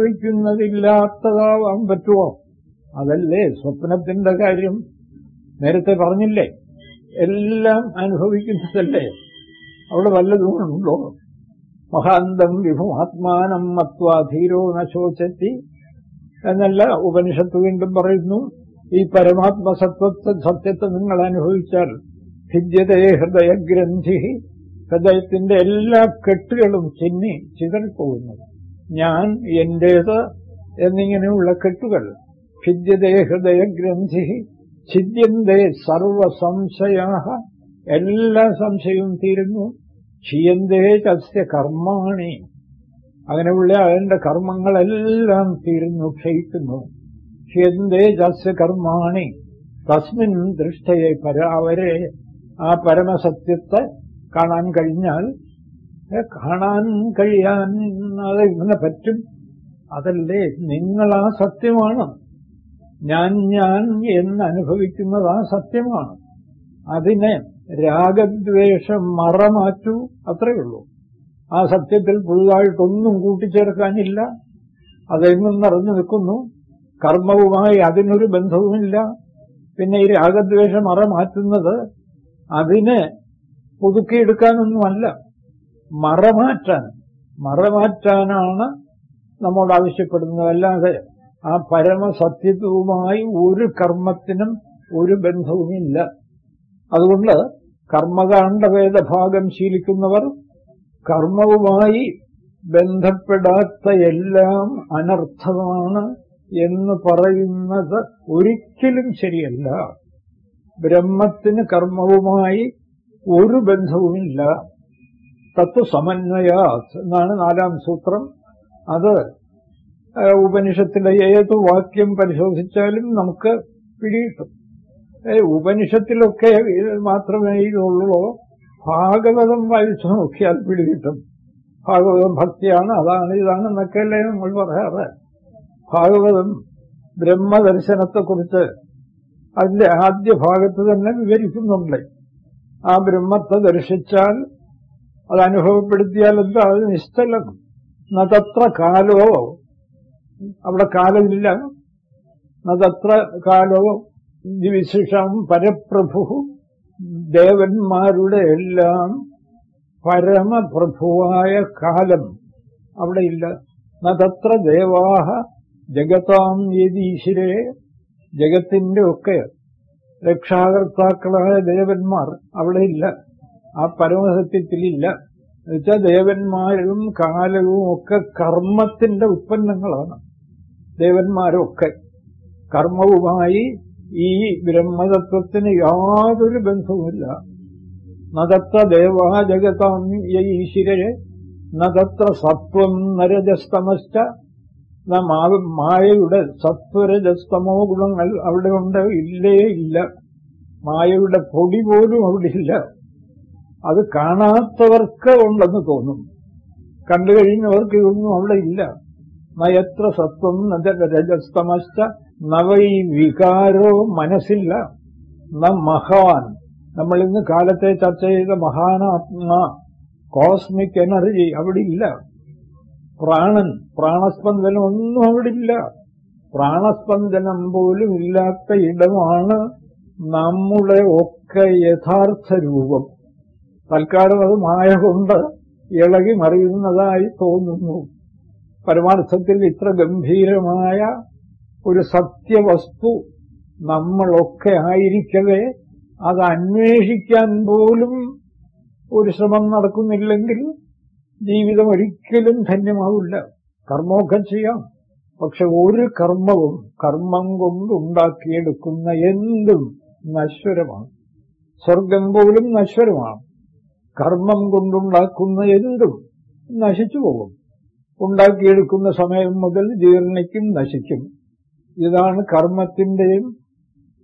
അനുഭവിക്കുന്നതില്ലാത്തതാവാൻ പറ്റുമോ അതല്ലേ സ്വപ്നത്തിന്റെ കാര്യം നേരത്തെ പറഞ്ഞില്ലേ എല്ലാം അനുഭവിക്കുന്നതല്ലേ അവിടെ വല്ലതും ഉണ്ടോ മഹാന്തം വിഭുമാത്മാനം മത്വാ ധീരോ നശോചത്തി എന്നല്ല ഉപനിഷത്ത് വീണ്ടും പറയുന്നു ഈ പരമാത്മസത്വത്തെ സത്യത്തെ നിങ്ങൾ അനുഭവിച്ചാൽ ഭിദ്യതേ ഹൃദയഗ്രന്ഥി ഹൃദയത്തിന്റെ എല്ലാ കെട്ടുകളും ചിന്നി ചിതറിപ്പോകുന്നു ഞാൻ എന്റേത് എന്നിങ്ങനെയുള്ള കെട്ടുകൾ ഭിദ്യതേ ഹൃദയഗ്രന്ഥി ഛിദ്യന്തേ സർവസംശയാ എല്ലാ സംശയവും തീരുന്നു ക്ഷീയന്തേ ചസ്യ കർമാണി അങ്ങനെയുള്ള അതിന്റെ കർമ്മങ്ങളെല്ലാം തീരുന്നു ക്ഷയിക്കുന്നു ക്ഷീയന്തേ ചസ്യ കർമാണി തസ്മിൻ ദൃഷ്ടയെ പരാവരെ ആ പരമസത്യത്തെ കാണാൻ കഴിഞ്ഞാൽ ഏ, കാണാൻ കഴിയാൻ അത് ഇങ്ങനെ പറ്റും അതല്ലേ നിങ്ങൾ ആ സത്യമാണ് ഞാൻ ഞാൻ എന്ന് അനുഭവിക്കുന്നത് ആ സത്യമാണ് അതിനെ രാഗദ്വേഷം മറമാറ്റൂ അത്രയേ ഉള്ളൂ ആ സത്യത്തിൽ പുതുതായിട്ടൊന്നും കൂട്ടിച്ചേർക്കാനില്ല അതെങ്ങും നിറഞ്ഞു നിൽക്കുന്നു കർമ്മവുമായി അതിനൊരു ബന്ധവുമില്ല പിന്നെ ഈ രാഗദ്വേഷം മറ മാറ്റുന്നത് അതിനെ പുതുക്കിയെടുക്കാനൊന്നുമല്ല മറമാറ്റാൻ മറമാറ്റാനാണ് നമ്മോട് ആവശ്യപ്പെടുന്നത് അല്ലാതെ ആ പരമസത്യത്വവുമായി ഒരു കർമ്മത്തിനും ഒരു ബന്ധവുമില്ല അതുകൊണ്ട് കർമ്മകാണ്ഡവേദഭാഗം ശീലിക്കുന്നവർ കർമ്മവുമായി ബന്ധപ്പെടാത്ത എല്ലാം അനർത്ഥമാണ് എന്ന് പറയുന്നത് ഒരിക്കലും ശരിയല്ല ബ്രഹ്മത്തിന് കർമ്മവുമായി ഒരു ബന്ധവുമില്ല തത്വസമന്വയ എന്നാണ് നാലാം സൂത്രം അത് ആ, ഉപനിഷത്തിലെ ഏത് വാക്യം പരിശോധിച്ചാലും നമുക്ക് പിടികിട്ടും ഏ, ഉപനിഷത്തിലൊക്കെ ഇത് മാത്രമേ ഇതുള്ളൂ ഭാഗവതം വായിച്ചു നോക്കിയാൽ പിടികിട്ടും ഭാഗവതം ഭക്തിയാണ് അതാണ് ഇതാണെന്നൊക്കെയല്ലേ നമ്മൾ പറയാറ് ഭാഗവതം ബ്രഹ്മദർശനത്തെക്കുറിച്ച് അതിന്റെ ആദ്യ ഭാഗത്ത് തന്നെ വിവരിക്കുന്നുണ്ട് ആ ബ്രഹ്മത്തെ ദർശിച്ചാൽ അത് അനുഭവപ്പെടുത്തിയാൽ എന്താ അത് നിശ്ചലം നതത്ര കാലോ അവിടെ കാലമില്ല നതത്ര കാലോ വിശിഷം പരപ്രഭു ദേവന്മാരുടെ എല്ലാം പരമപ്രഭുവായ കാലം അവിടെ ഇല്ല നതത്ര ദേവാഹ ജഗതാം യതീശ്വരേ ജഗത്തിന്റെ ഒക്കെ രക്ഷാകർത്താക്കളായ ദേവന്മാർ അവിടെ ഇല്ല ആ പരമസത്യത്തിലില്ല എന്നുവെച്ചാൽ ദേവന്മാരും കാലവും ഒക്കെ കർമ്മത്തിന്റെ ഉത്പന്നങ്ങളാണ് ദേവന്മാരൊക്കെ കർമ്മവുമായി ഈ ബ്രഹ്മതത്വത്തിന് യാതൊരു ബന്ധവുമില്ല നതത്ര ദേവാ ജഗതാം ഈശ്വരരെ നതത്ര സത്വം നരജസ്തമശ്ച ന മാ- മായയുടെ സത്വരജസ്തമോ ഗുണങ്ങൾ അവിടെ ഉണ്ട് ഇല്ലേ ഇല്ല മായയുടെ പൊടി പോലും അവിടെ ഇല്ല അത് കാണാത്തവർക്ക് ഉണ്ടെന്ന് തോന്നും കണ്ടു കഴിഞ്ഞവർക്ക് ഇതൊന്നും അവിടെ ഇല്ല നയത്ര സത്വം നജ രജസ്തമശ്ച നവൈ വികാരോ മനസ്സില്ല ന മഹാൻ നമ്മൾ ഇന്ന് കാലത്തെ ചർച്ച ചെയ്ത മഹാനാത്മാ കോസ്മിക് എനർജി അവിടെ ഇല്ല പ്രാണൻ പ്രാണസ്പന്ദനം ഒന്നും അവിടെ ഇല്ല പ്രാണസ്പന്ദനം പോലും ഇല്ലാത്ത ഇടമാണ് നമ്മുടെ ഒക്കെ യഥാർത്ഥ രൂപം തൽക്കാലം അത് മായ കൊണ്ട് ഇളകി മറിയുന്നതായി തോന്നുന്നു പരമാർത്ഥത്തിൽ ഇത്ര ഗംഭീരമായ ഒരു സത്യവസ്തു നമ്മളൊക്കെ ആയിരിക്കവേ അത് അന്വേഷിക്കാൻ പോലും ഒരു ശ്രമം നടക്കുന്നില്ലെങ്കിൽ ജീവിതം ഒരിക്കലും ധന്യമാവില്ല കർമ്മമൊക്കെ ചെയ്യാം പക്ഷെ ഒരു കർമ്മവും കർമ്മം കൊണ്ടുണ്ടാക്കിയെടുക്കുന്ന എന്തും നശ്വരമാണ് സ്വർഗം പോലും നശ്വരമാണ് കർമ്മം കൊണ്ടുണ്ടാക്കുന്ന എന്തും നശിച്ചു പോകും ഉണ്ടാക്കിയെടുക്കുന്ന സമയം മുതൽ ജീർണിക്കും നശിക്കും ഇതാണ് കർമ്മത്തിന്റെയും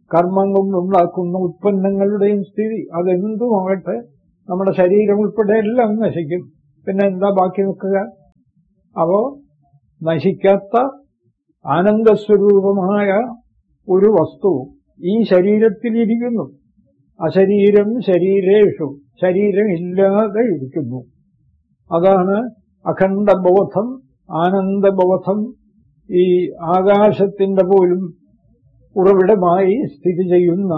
കർമ്മം കൊണ്ടുണ്ടാക്കുന്ന ഉത്പന്നങ്ങളുടെയും സ്ഥിതി അതെന്തുമാകട്ടെ നമ്മുടെ ശരീരം ഉൾപ്പെടെ എല്ലാം നശിക്കും പിന്നെ എന്താ ബാക്കി നിൽക്കുക അപ്പോ നശിക്കാത്ത ആനന്ദസ്വരൂപമായ ഒരു വസ്തു ഈ ശരീരത്തിലിരിക്കുന്നു അശരീരം ശരീരേഷു ശരീരം ഇല്ലാതെ ഇരിക്കുന്നു അതാണ് അഖണ്ഡബോധം ആനന്ദബോധം ഈ ആകാശത്തിന്റെ പോലും ഉറവിടമായി സ്ഥിതി ചെയ്യുന്ന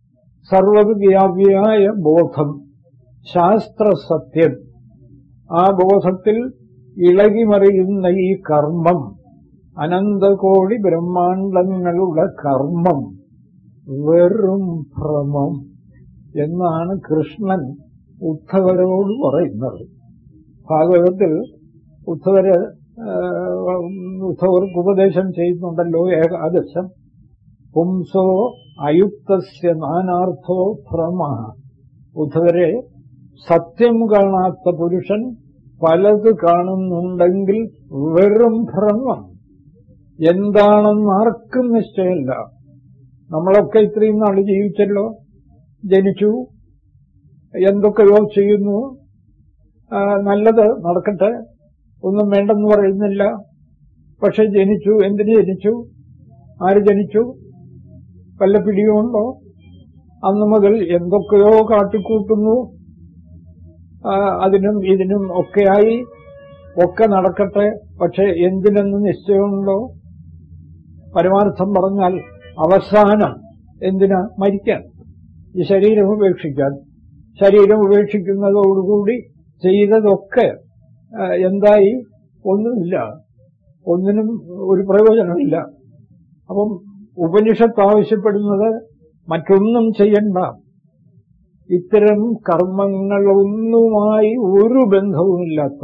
സർവവ്യാപിയായ ബോധം ശാസ്ത്രസത്യം ആ ബോധത്തിൽ ഇളകിമറിയുന്ന ഈ കർമ്മം അനന്തകോടി ബ്രഹ്മാണ്ടങ്ങളുടെ കർമ്മം വെറും ഭ്രമം എന്നാണ് കൃഷ്ണൻ ഉദ്ധവരോട് പറയുന്നത് ഭാഗവതത്തിൽ ഉദ്ധവര് ഉദ്ധവർക്ക് ഉപദേശം ചെയ്യുന്നുണ്ടല്ലോ ഏകാദശം പുംസോ അയുക്തസ്യ നാനാർത്ഥോ ഭ്രമ ഉദ്ധവരെ സത്യം കാണാത്ത പുരുഷൻ പലത് കാണുന്നുണ്ടെങ്കിൽ വെറും ഭ്രമം എന്താണെന്ന് ആർക്കും നിശ്ചയമില്ല നമ്മളൊക്കെ ഇത്രയും നാൾ ജീവിച്ചല്ലോ ജനിച്ചു എന്തൊക്കെയോ ചെയ്യുന്നു നല്ലത് നടക്കട്ടെ ഒന്നും വേണ്ടെന്ന് പറയുന്നില്ല പക്ഷെ ജനിച്ചു എന്തിന് ജനിച്ചു ആര് ജനിച്ചു വല്ല പിടിയുമുണ്ടോ അന്ന് മുതൽ എന്തൊക്കെയോ കാട്ടിക്കൂട്ടുന്നു അതിനും ഇതിനും ഒക്കെയായി ഒക്കെ നടക്കട്ടെ പക്ഷെ എന്തിനെന്ന് നിശ്ചയമുണ്ടോ പരമാർത്ഥം പറഞ്ഞാൽ അവസാനം എന്തിനാ മരിക്കാൻ ഈ ശരീരം ഉപേക്ഷിക്കാൻ ശരീരം ഉപേക്ഷിക്കുന്നതോടുകൂടി ചെയ്തതൊക്കെ എന്തായി ഒന്നുമില്ല ഒന്നിനും ഒരു പ്രയോജനമില്ല അപ്പം ഉപനിഷത്ത് ആവശ്യപ്പെടുന്നത് മറ്റൊന്നും ചെയ്യണ്ട ഇത്തരം കർമ്മങ്ങളൊന്നുമായി ഒരു ബന്ധവുമില്ലാത്ത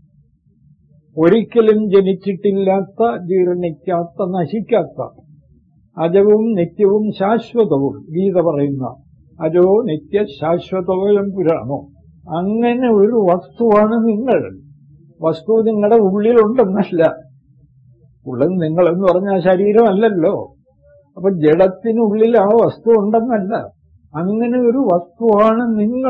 ഒരിക്കലും ജനിച്ചിട്ടില്ലാത്ത ജീർണിക്കാത്ത നശിക്കാത്ത അജവും നിത്യവും ശാശ്വതവും ഗീത പറയുന്ന അജോ നിത്യ ശാശ്വതവും പുരാണോ അങ്ങനെ ഒരു വസ്തുവാണ് നിങ്ങൾ വസ്തു നിങ്ങളുടെ ഉള്ളിലുണ്ടെന്നല്ല ഉള്ളിൽ നിങ്ങളെന്ന് പറഞ്ഞാൽ ശരീരമല്ലല്ലോ അപ്പൊ ജഡത്തിനുള്ളിൽ ആ വസ്തു ഉണ്ടെന്നല്ല അങ്ങനെ ഒരു വസ്തുവാണ് നിങ്ങൾ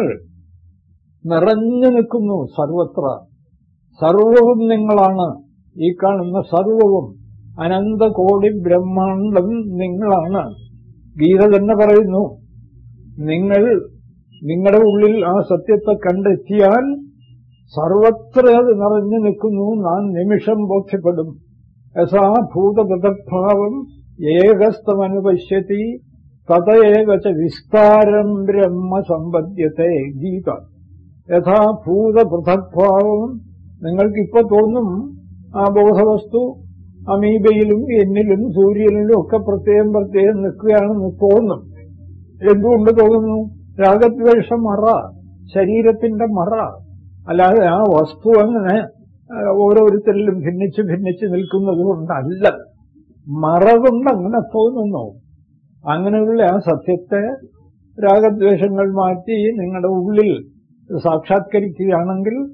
നിറഞ്ഞു നിൽക്കുന്നു സർവത്ര സർവവും നിങ്ങളാണ് ഈ കാണുന്ന സർവവും അനന്തകോടി ബ്രഹ്മാണ്ടം നിങ്ങളാണ് ഗീത തന്നെ പറയുന്നു നിങ്ങൾ നിങ്ങളുടെ ഉള്ളിൽ ആ സത്യത്തെ കണ്ടെത്തിയാൽ സർവത്ര അത് നിറഞ്ഞു നിൽക്കുന്നു നാം നിമിഷം ബോധ്യപ്പെടും യഥാ ഭൂതപൃഥക്ഭാവം ഏകസ്തമനുപശ്യത്തി തതയേവ ച വിസ്താരം ബ്രഹ്മ സമ്പദ്യത്തെ ഗീത യഥാ ഭൂതപൃഥക്ഭാവം നിങ്ങൾക്കിപ്പോ തോന്നും ആ ബോധവസ്തു അമീബയിലും എന്നിലും സൂര്യനിലും ഒക്കെ പ്രത്യേകം പ്രത്യേകം നിൽക്കുകയാണെന്ന് തോന്നും എന്തുകൊണ്ട് തോന്നുന്നു രാഗദ്വേഷം മറ ശരീരത്തിന്റെ മറ അല്ലാതെ ആ വസ്തു അങ്ങനെ ഓരോരുത്തരിലും ഭിന്നിച്ച് ഭിന്നിച്ച് നിൽക്കുന്നത് കൊണ്ടല്ല മറ കൊണ്ട് അങ്ങനെ തോന്നുന്നു അങ്ങനെയുള്ള ആ സത്യത്തെ രാഗദ്വേഷങ്ങൾ മാറ്റി നിങ്ങളുടെ ഉള്ളിൽ സാക്ഷാത്കരിക്കുകയാണെങ്കിൽ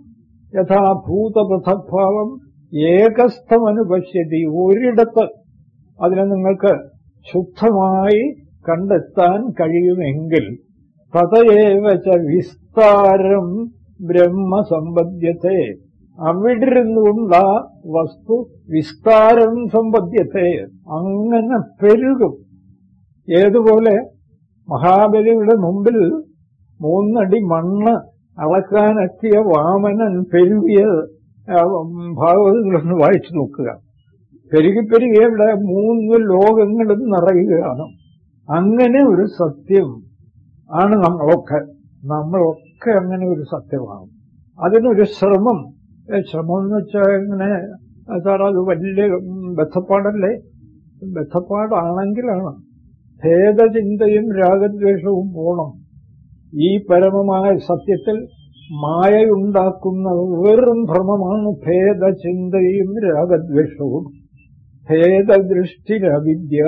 യഥാഭൂതപഥഭാവം ഏകസ്ഥമനുപശ്യതി ഒരിടത്ത് അതിനെ നിങ്ങൾക്ക് ശുദ്ധമായി കണ്ടെത്താൻ കഴിയുമെങ്കിൽ തതയേവച്ച വിസ്താരം ബ്രഹ്മസമ്പദ്യത്തെ അവിടിരുന്നുകൊണ്ട് ആ വസ്തു വിസ്താരം സമ്പദ്യത്തെ അങ്ങനെ പെരുകും ഏതുപോലെ മഹാബലിയുടെ മുമ്പിൽ മൂന്നടി മണ്ണ് അളക്കാനെത്തിയ വാമനൻ പെരുകിയത് ഭാഗവതങ്ങളൊന്ന് വായിച്ചു നോക്കുക പെരുകി പെരുകി ഇവിടെ മൂന്ന് ലോകങ്ങളും നിറയുകയാണ് അങ്ങനെ ഒരു സത്യം ആണ് നമ്മളൊക്കെ നമ്മളൊക്കെ അങ്ങനെ ഒരു സത്യമാണ് അതിനൊരു ശ്രമം ശ്രമം എന്ന് വെച്ചാൽ ഇങ്ങനെ സാർ അത് വലിയ ബന്ധപ്പാടല്ലേ ബന്ധപ്പാടാണെങ്കിലാണ് ഭേദചിന്തയും രാഗദ്വേഷവും പോണം ഈ പരമമായ സത്യത്തിൽ മായയുണ്ടാക്കുന്ന വെറും ഭ്രമമാണ് ഭേദചിന്തയും രാഗദ്വേഷവും ഭേദദൃഷ്ടിരവിദ്യ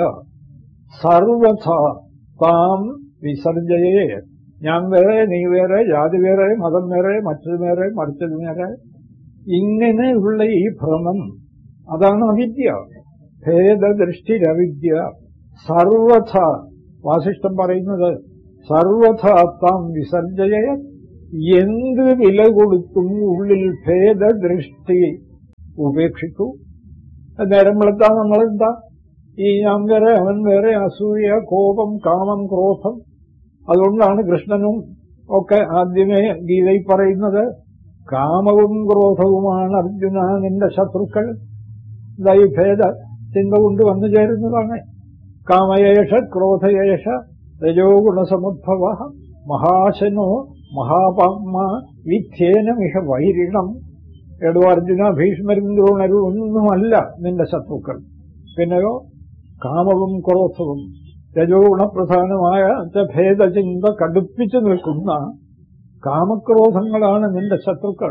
സർവഥ താം വിസർജയെ ഞാൻ വേറെ നീ വേറെ ജാതി വേറെ മതം വേറെ മറ്റത് വേറെ മറിച്ചത് വേറെ ഇങ്ങനെയുള്ള ഈ ഭ്രമം അതാണ് അവിദ്യ ഭേദദൃഷ്ടിരവിദ്യ സർവഥ വാസിഷ്ഠം പറയുന്നത് സർവഥാത്താം വിസർജയ എന്ത് വില കൊടുത്തും ഉള്ളിൽ ഭേദദൃഷ്ടി ഉപേക്ഷിക്കൂ നേരം വെളുത്താ നമ്മളെന്താ ഈ ഞാൻ വേറെ അവൻ വേറെ അസൂയ കോപം കാമം ക്രോധം അതുകൊണ്ടാണ് കൃഷ്ണനും ഒക്കെ ആദ്യമേ ഗീതയിൽ പറയുന്നത് കാമവും ക്രോധവുമാണ് അർജുന നിന്റെ ശത്രുക്കൾ ഇതായി ഭേദ ചിന്ത കൊണ്ട് വന്നു ചേരുന്നതാണ് കാമയേഷ ക്രോധയേഷ രജോ ഗുണസമുദ്ഭവ മഹാശനോ മഹാപാത്മ വിധ്യേനമിഹ വൈരിണം എടോ അർജുന ഭീഷ്മരും ദ്രോണരും ഒന്നുമല്ല നിന്റെ ശത്രുക്കൾ പിന്നെയോ കാമവും ക്രോധവും രജോ ഗുണപ്രധാനമായ ഭേദചിന്ത കടുപ്പിച്ചു നിൽക്കുന്ന കാമക്രോധങ്ങളാണ് നിന്റെ ശത്രുക്കൾ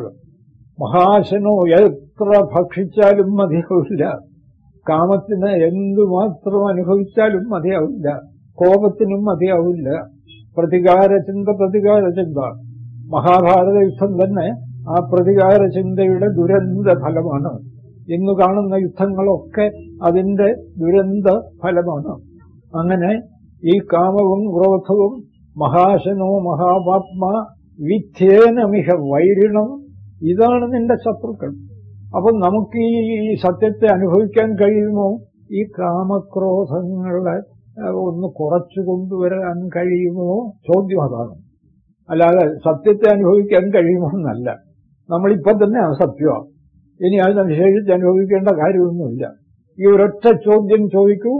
മഹാശനോ എത്ര ഭക്ഷിച്ചാലും മതിയാവില്ല കാമത്തിന് എന്തുമാത്രം അനുഭവിച്ചാലും മതിയാവില്ല കോപത്തിനും മതിയാവില്ല പ്രതികാര ചിന്ത പ്രതികാര ചിന്ത മഹാഭാരത യുദ്ധം തന്നെ ആ പ്രതികാര ചിന്തയുടെ ദുരന്ത ഫലമാണ് ഇന്ന് കാണുന്ന യുദ്ധങ്ങളൊക്കെ അതിന്റെ ദുരന്ത ഫലമാണ് അങ്ങനെ ഈ കാമവും ക്രോധവും മഹാശനോ മഹാപാത്മ വിധ്യേനമിഹ വൈരിണം ഇതാണ് നിന്റെ ശത്രുക്കൾ അപ്പൊ നമുക്ക് ഈ സത്യത്തെ അനുഭവിക്കാൻ കഴിയുമോ ഈ കാമക്രോധങ്ങളെ ഒന്ന് കുറച്ചു കൊണ്ടുവരാൻ കഴിയുമോ ചോദ്യം അതാണ് അല്ലാതെ സത്യത്തെ അനുഭവിക്കാൻ കഴിയുമോ എന്നല്ല നമ്മളിപ്പോ തന്നെ അസത്യമാണ് ഇനി അത് നിഷേധിച്ച് അനുഭവിക്കേണ്ട കാര്യമൊന്നുമില്ല ഈ ഒരൊറ്റ ചോദ്യം ചോദിക്കൂ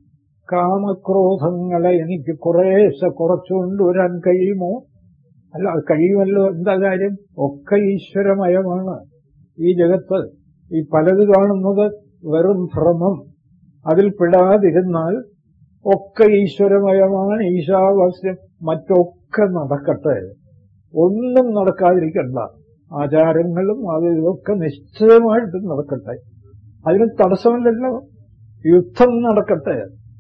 കാമക്രോധങ്ങളെ എനിക്ക് കുറേശ്ശെ കുറച്ചുകൊണ്ടുവരാൻ കഴിയുമോ അല്ല കഴിയുമല്ലോ എന്താ കാര്യം ഒക്കെ ഈശ്വരമയമാണ് ഈ ജഗത്ത് ഈ പലത് കാണുന്നത് വെറും ഭ്രമം അതിൽ പെടാതിരുന്നാൽ ഒക്കെ ഈശ്വരമയമാണ് ഈശാവാസ്യം മറ്റൊക്കെ നടക്കട്ടെ ഒന്നും നടക്കാതിരിക്കണ്ട ആചാരങ്ങളും അത് ഇതൊക്കെ നിശ്ചയമായിട്ട് നടക്കട്ടെ അതിന് തടസ്സമില്ലല്ലോ യുദ്ധം നടക്കട്ടെ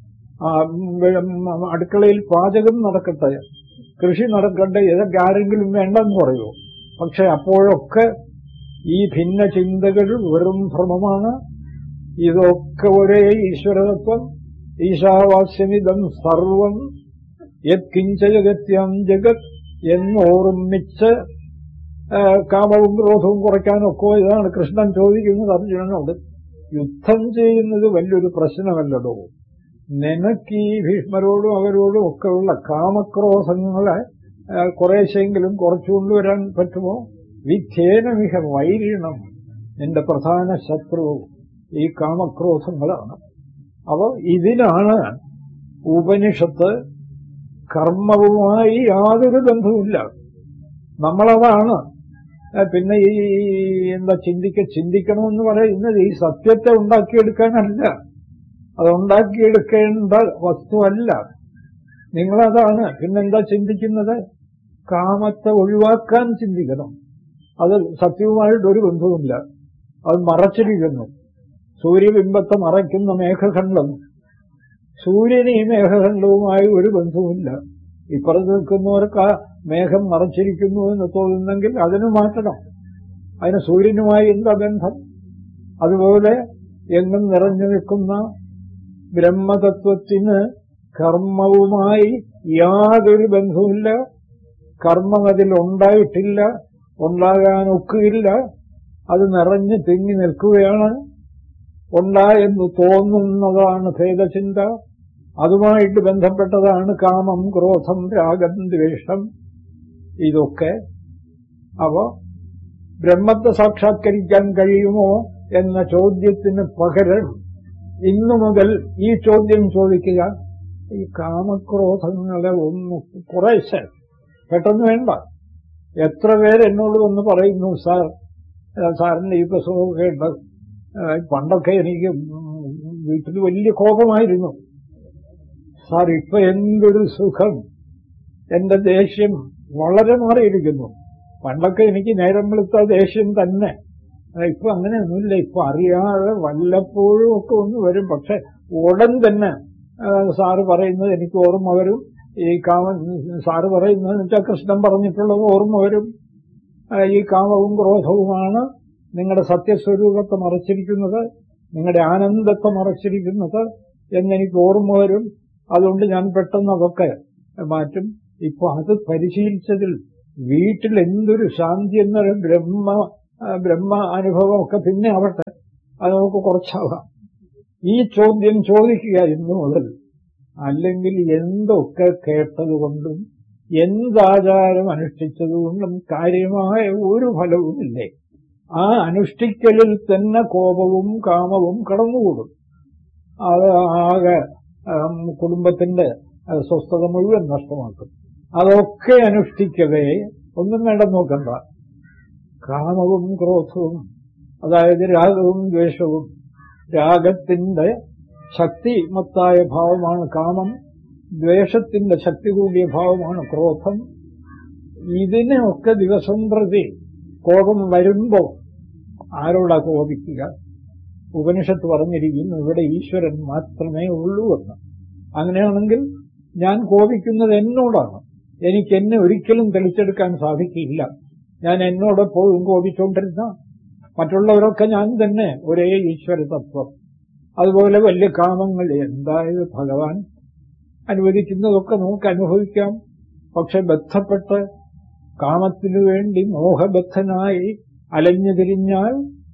അടുക്കളയിൽ പാചകം നടക്കട്ടെ കൃഷി നടക്കട്ടെ ഇതൊക്കെ ആരെങ്കിലും വേണ്ടെന്ന് പറയൂ പക്ഷെ അപ്പോഴൊക്കെ ഈ ഭിന്ന ചിന്തകൾ വെറും ഭ്രമമാണ് ഇതൊക്കെ ഒരേ ഈശ്വരതത്വം ഈശാവാസ്യമിതം സർവം യത്കിഞ്ച ജഗത്യം ജഗത് എന്നോർമ്മിച്ച് കാമവും ക്രോധവും കുറയ്ക്കാനൊക്കെ ഇതാണ് കൃഷ്ണൻ ചോദിക്കുന്നത് അർജുനനോട് യുദ്ധം ചെയ്യുന്നത് വലിയൊരു പ്രശ്നമല്ലടോ നിനക്ക് ഈ ഭീഷ്മരോടും അവരോടും ഒക്കെയുള്ള കാമക്രോധങ്ങളെ കുറേശ്ശെങ്കിലും കുറച്ചുകൊണ്ടുവരാൻ പറ്റുമോ വിധ്യേനമിഹ വൈരീണം നിന്റെ പ്രധാന ശത്രു ഈ കാമക്രോധങ്ങളാണ് അപ്പോൾ ഇതിനാണ് ഉപനിഷത്ത് കർമ്മവുമായി യാതൊരു ബന്ധവുമില്ല നമ്മളതാണ് പിന്നെ ഈ എന്താ ചിന്തിക്ക ചിന്തിക്കണമെന്ന് പറയുന്നത് ഈ സത്യത്തെ ഉണ്ടാക്കിയെടുക്കാനല്ല അത് ഉണ്ടാക്കിയെടുക്കേണ്ട വസ്തുവല്ല നിങ്ങളതാണ് പിന്നെന്താ ചിന്തിക്കുന്നത് കാമത്തെ ഒഴിവാക്കാൻ ചിന്തിക്കണം അത് സത്യവുമായിട്ട് ഒരു ബന്ധവുമില്ല അത് മറച്ചിരിക്കുന്നു സൂര്യബിംബത്തെ മറയ്ക്കുന്ന മേഘഖണ്ഡം സൂര്യന് ഈ മേഘഖണ്ഡവുമായി ഒരു ബന്ധവുമില്ല ഇപ്പുറത്ത് നിൽക്കുന്നവർക്ക് ആ മേഘം മറച്ചിരിക്കുന്നു എന്ന് തോന്നുന്നെങ്കിൽ അതിന് മാറ്റണം അതിന് സൂര്യനുമായി എന്താ ബന്ധം അതുപോലെ എങ്ങും നിറഞ്ഞു നിൽക്കുന്ന ബ്രഹ്മതത്വത്തിന് കർമ്മവുമായി യാതൊരു ബന്ധവുമില്ല കർമ്മം അതിൽ ഉണ്ടായിട്ടില്ല ഉണ്ടാകാൻ ഒക്കുകയില്ല അത് നിറഞ്ഞു തിങ്ങി നിൽക്കുകയാണ് ഉണ്ടായെന്ന് തോന്നുന്നതാണ് ഭേദചിന്ത അതുമായിട്ട് ബന്ധപ്പെട്ടതാണ് കാമം ക്രോധം രാഗം ദ്വേഷം ഇതൊക്കെ അപ്പോ ബ്രഹ്മത്തെ സാക്ഷാത്കരിക്കാൻ കഴിയുമോ എന്ന ചോദ്യത്തിന് പകരം ഇന്നു മുതൽ ഈ ചോദ്യം ചോദിക്കുക ഈ കാമക്രോധങ്ങളെ ഒന്ന് കുറേശ്ശെ പെട്ടെന്ന് വേണ്ട എത്ര പേര് എന്നോട് വന്ന് പറയുന്നു സാർ സാറിന്റെ ഈ പ്രസവമൊക്കെ ഉണ്ട് പണ്ടൊക്കെ എനിക്ക് വീട്ടിൽ വലിയ കോപമായിരുന്നു സാർ ഇപ്പൊ എന്തൊരു സുഖം എന്റെ ദേഷ്യം വളരെ മാറിയിരിക്കുന്നു പണ്ടൊക്കെ എനിക്ക് നേരം വെളുത്ത ദേഷ്യം തന്നെ ഇപ്പൊ അങ്ങനെയൊന്നുമില്ല ഇപ്പൊ അറിയാതെ വല്ലപ്പോഴും ഒക്കെ ഒന്ന് വരും പക്ഷെ ഉടൻ തന്നെ സാറ് പറയുന്നത് എനിക്ക് ഓർമ്മ വരും ഈ കാമ സാറ് പറയുന്നത് വെച്ചാൽ കൃഷ്ണൻ പറഞ്ഞിട്ടുള്ളത് ഓർമ്മ വരും ഈ കാമവും ക്രോധവുമാണ് നിങ്ങളുടെ സത്യസ്വരൂപത്തെ മറച്ചിരിക്കുന്നത് നിങ്ങളുടെ ആനന്ദത്തെ മറച്ചിരിക്കുന്നത് എന്നെനിക്ക് ഓർമ്മ വരും അതുകൊണ്ട് ഞാൻ പെട്ടെന്ന് അതൊക്കെ മാറ്റും ഇപ്പൊ അത് പരിശീലിച്ചതിൽ വീട്ടിൽ എന്തൊരു ശാന്തി എന്നൊരു ബ്രഹ്മ ആ, ബ്രഹ്മ അനുഭവമൊക്കെ പിന്നെ ആവട്ടെ അത് നമുക്ക് കുറച്ചാവാം ഈ ചോദ്യം ചോദിക്കുക ഇന്നു മുതൽ അല്ലെങ്കിൽ എന്തൊക്കെ കേട്ടതുകൊണ്ടും എന്താചാരം അനുഷ്ഠിച്ചതുകൊണ്ടും കാര്യമായ ഒരു ഫലവുമില്ലേ ആ അനുഷ്ഠിക്കലിൽ തന്നെ കോപവും കാമവും കടന്നുകൂടും അത് ആകെ ഉം, കുടുംബത്തിന്റെ അഹ്, സ്വസ്ഥത മുഴുവൻ നഷ്ടമാക്കും അതൊക്കെ അനുഷ്ഠിക്കവേ ഒന്നും വേണ്ട നോക്കണ്ട കാമവും ക്രോധവും അതായത് രാഗവും ദ്വേഷവും രാഗത്തിന്റെ ശക്തിമത്തായ ഭാവമാണ് കാമം ദ്വേഷത്തിന്റെ ശക്തി കൂടിയ ഭാവമാണ് ക്രോധം ഇതിനൊക്കെ ദിവസം പ്രതി കോപം വരുമ്പോ ആരോടാ കോപിക്കുക ഉപനിഷത്ത് പറഞ്ഞിരിക്കുന്നു ഇവിടെ ഈശ്വരൻ മാത്രമേ ഉള്ളൂ എന്ന് അങ്ങനെയാണെങ്കിൽ ഞാൻ കോപിക്കുന്നത് എന്നോടാണ് എനിക്ക് എന്നെ ഒരിക്കലും തെളിച്ചെടുക്കാൻ സാധിക്കില്ല ഞാൻ എന്നോടെപ്പോഴും കോപിച്ചുകൊണ്ടിരുന്ന മറ്റുള്ളവരൊക്കെ ഞാൻ തന്നെ ഒരേ ഈശ്വര തത്വം അതുപോലെ വലിയ കാമങ്ങൾ എന്തായത് ഭഗവാൻ അനുവദിക്കുന്നതൊക്കെ നമുക്ക് അനുഭവിക്കാം പക്ഷെ ബന്ധപ്പെട്ട് കാമത്തിനു വേണ്ടി മോഹബദ്ധനായി അലഞ്ഞു തിരിഞ്ഞാൽ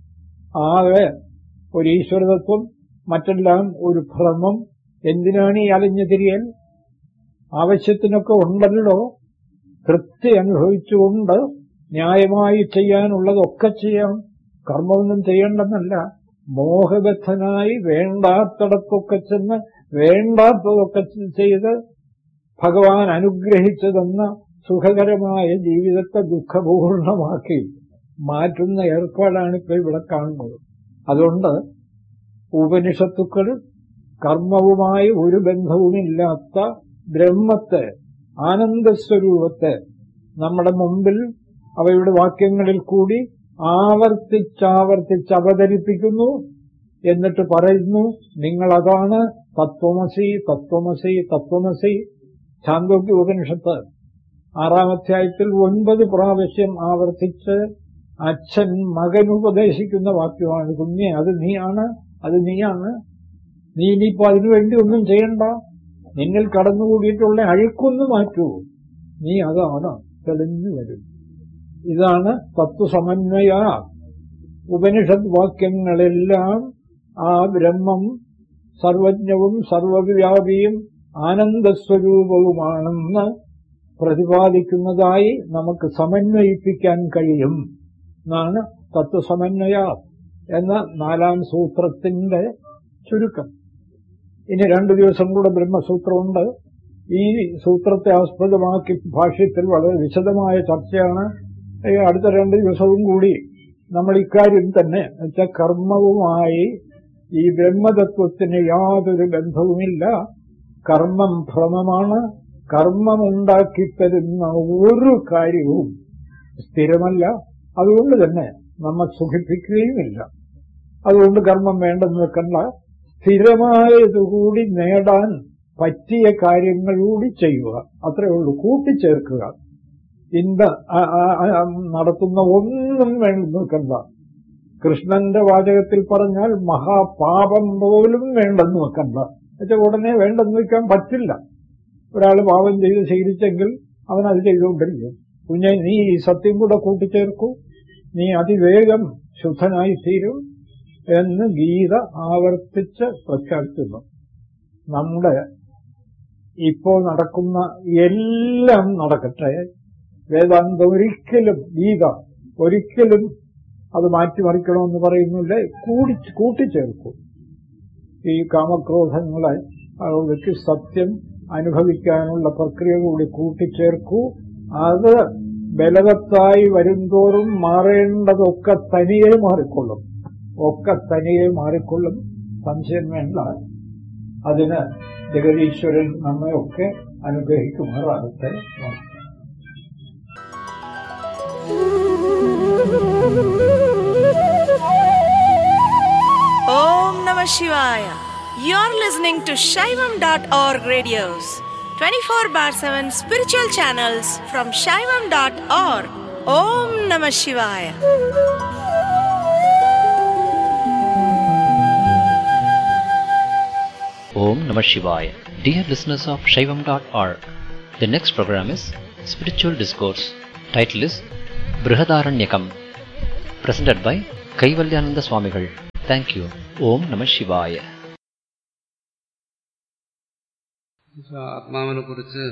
ആകെ ഒരു ഈശ്വരതത്വം മറ്റെല്ലാം ഒരു ഭ്രമം എന്തിനാണ് ഈ അലഞ്ഞു തിരിയൽ ആവശ്യത്തിനൊക്കെ ഉണ്ടല്ലോ തൃപ്തി അനുഭവിച്ചുകൊണ്ട് ന്യായമായി ചെയ്യാനുള്ളതൊക്കെ ചെയ്യാം കർമ്മമൊന്നും ചെയ്യേണ്ടെന്നല്ല മോഹബദ്ധനായി വേണ്ടാത്തടത്തൊക്കെ ചെന്ന് വേണ്ടാത്തതൊക്കെ ചെയ്ത് ഭഗവാൻ അനുഗ്രഹിച്ചതെന്ന സുഖകരമായ ജീവിതത്തെ ദുഃഖപൂർണമാക്കി മാറ്റുന്ന ഏർപ്പാടാണ് ഇപ്പോൾ ഇവിടെ കാണുന്നത് അതുകൊണ്ട് ഉപനിഷത്തുക്കൾ കർമ്മവുമായി ഒരു ബന്ധവുമില്ലാത്ത ബ്രഹ്മത്തെ ആനന്ദസ്വരൂപത്തെ നമ്മുടെ മുമ്പിൽ അവയുടെ വാക്യങ്ങളിൽ കൂടി ആവർത്തിച്ചാവർത്തിച്ച് അവതരിപ്പിക്കുന്നു എന്നിട്ട് പറയുന്നു നിങ്ങളതാണ് തത്വമസി തത്വമസി തത്വമസി ചാന്തോക്യ ഉപനിഷത്ത് ആറാമധ്യായത്തിൽ ഒൻപത് പ്രാവശ്യം ആവർത്തിച്ച് അച്ഛൻ മകനുപദേശിക്കുന്ന വാക്യമാണ് കുഞ്ഞെ അത് നീയാണ് അത് നീയാണ് നീ ഇനിയിപ്പോ അതിനുവേണ്ടി ഒന്നും ചെയ്യണ്ട നിന്നിൽ കടന്നുകൂടിയിട്ടുള്ള അഴുക്കൊന്ന് മാറ്റൂ നീ അതാണ് തെളിഞ്ഞു വരും ഇതാണ് തത്വസമന്വയ ഉപനിഷത് വാക്യങ്ങളെല്ലാം ആ ബ്രഹ്മം സർവജ്ഞവും സർവവ്യാപിയും ആനന്ദസ്വരൂപവുമാണെന്ന് പ്രതിപാദിക്കുന്നതായി നമുക്ക് സമന്വയിപ്പിക്കാൻ കഴിയും എന്നാണ് തത്വസമന്വയ എന്ന നാലാം സൂത്രത്തിന്റെ ചുരുക്കം ഇനി രണ്ടു ദിവസം കൂടെ ബ്രഹ്മസൂത്രമുണ്ട് ഈ സൂത്രത്തെ ആസ്പദമാക്കി ഭാഷ്യത്തിൽ വളരെ വിശദമായ ചർച്ചയാണ് ഈ അടുത്ത രണ്ട് ദിവസവും കൂടി നമ്മൾ ഇക്കാര്യം തന്നെ വെച്ചാൽ കർമ്മവുമായി ഈ ബ്രഹ്മതത്വത്തിന് യാതൊരു ബന്ധവുമില്ല കർമ്മം ഭ്രമമാണ് കർമ്മമുണ്ടാക്കി തരുന്ന ഒരു കാര്യവും സ്ഥിരമല്ല അതുകൊണ്ട് തന്നെ നമ്മെ സുഖിപ്പിക്കുകയുമില്ല അതുകൊണ്ട് കർമ്മം വേണ്ടെന്ന് വെക്കണ്ട സ്ഥിരമായതുകൂടി നേടാൻ പറ്റിയ കാര്യങ്ങൾ കൂടി ചെയ്യുക അത്രേ ഉള്ളൂ കൂട്ടിച്ചേർക്കുക ഇന്ത ആ- ആ- ആ നടത്തുന്ന ഒന്നും വേണ്ടെന്ന് വെക്കണ്ട കൃഷ്ണന്റെ വാചകത്തിൽ പറഞ്ഞാൽ മഹാപാപം പോലും വേണ്ടെന്ന് വെക്കണ്ട എന്നുവെച്ചാൽ ഉടനെ വേണ്ടെന്ന് വെക്കാൻ പറ്റില്ല ഒരാൾ പാപം ചെയ്ത് ശീലിച്ചെങ്കിൽ അവൻ അത് ചെയ്തുകൊണ്ടിരിക്കും കുഞ്ഞെ നീ ഈ സത്യം കൂടെ കൂട്ടിച്ചേർക്കൂ നീ അതിവേഗം ശുദ്ധനായി തീരും എന്ന് ഗീത ആവർത്തിച്ച് പ്രഖ്യാപിക്കുന്നു നമ്മുടെ ഇപ്പോൾ നടക്കുന്ന എല്ലാം നടക്കട്ടെ വേദാന്തം ഒരിക്കലും ഗീത ഒരിക്കലും അത് മാറ്റിമറിക്കണമെന്ന് പറയുന്നില്ല കൂടി കൂട്ടിച്ചേർക്കും ഈ കാമക്രോധങ്ങളെ അവർക്ക് സത്യം അനുഭവിക്കാനുള്ള പ്രക്രിയ കൂടി കൂട്ടിച്ചേർക്കൂ അത് ബലവത്തായി വരുംതോറും മാറേണ്ടതൊക്കെ തനിയെ മാറിക്കൊള്ളും ഒക്കെ തനിയെ മാറിക്കൊള്ളും സംശയം വേണ്ട അതിന് ജഗതീശ്വരൻ നമ്മയൊക്കെ അനുഗ്രഹിക്കുമാറാകട്ടെ നമസ്കാരം Om Namah Shivaya. You're listening to Shaivam.org radios, 24 bar 7 spiritual channels from Shaivam.org. Om Namah Shivaya. Om Namah Namah Shivaya. Dear listeners of Shaivam.org, the next program is Spiritual Discourse. Title is Brihadaranyakam. Presented by Kaivalyananda Swamigal. Thank you. Om Namah Shivaya. ആത്മാവിനെ കുറിച്ച്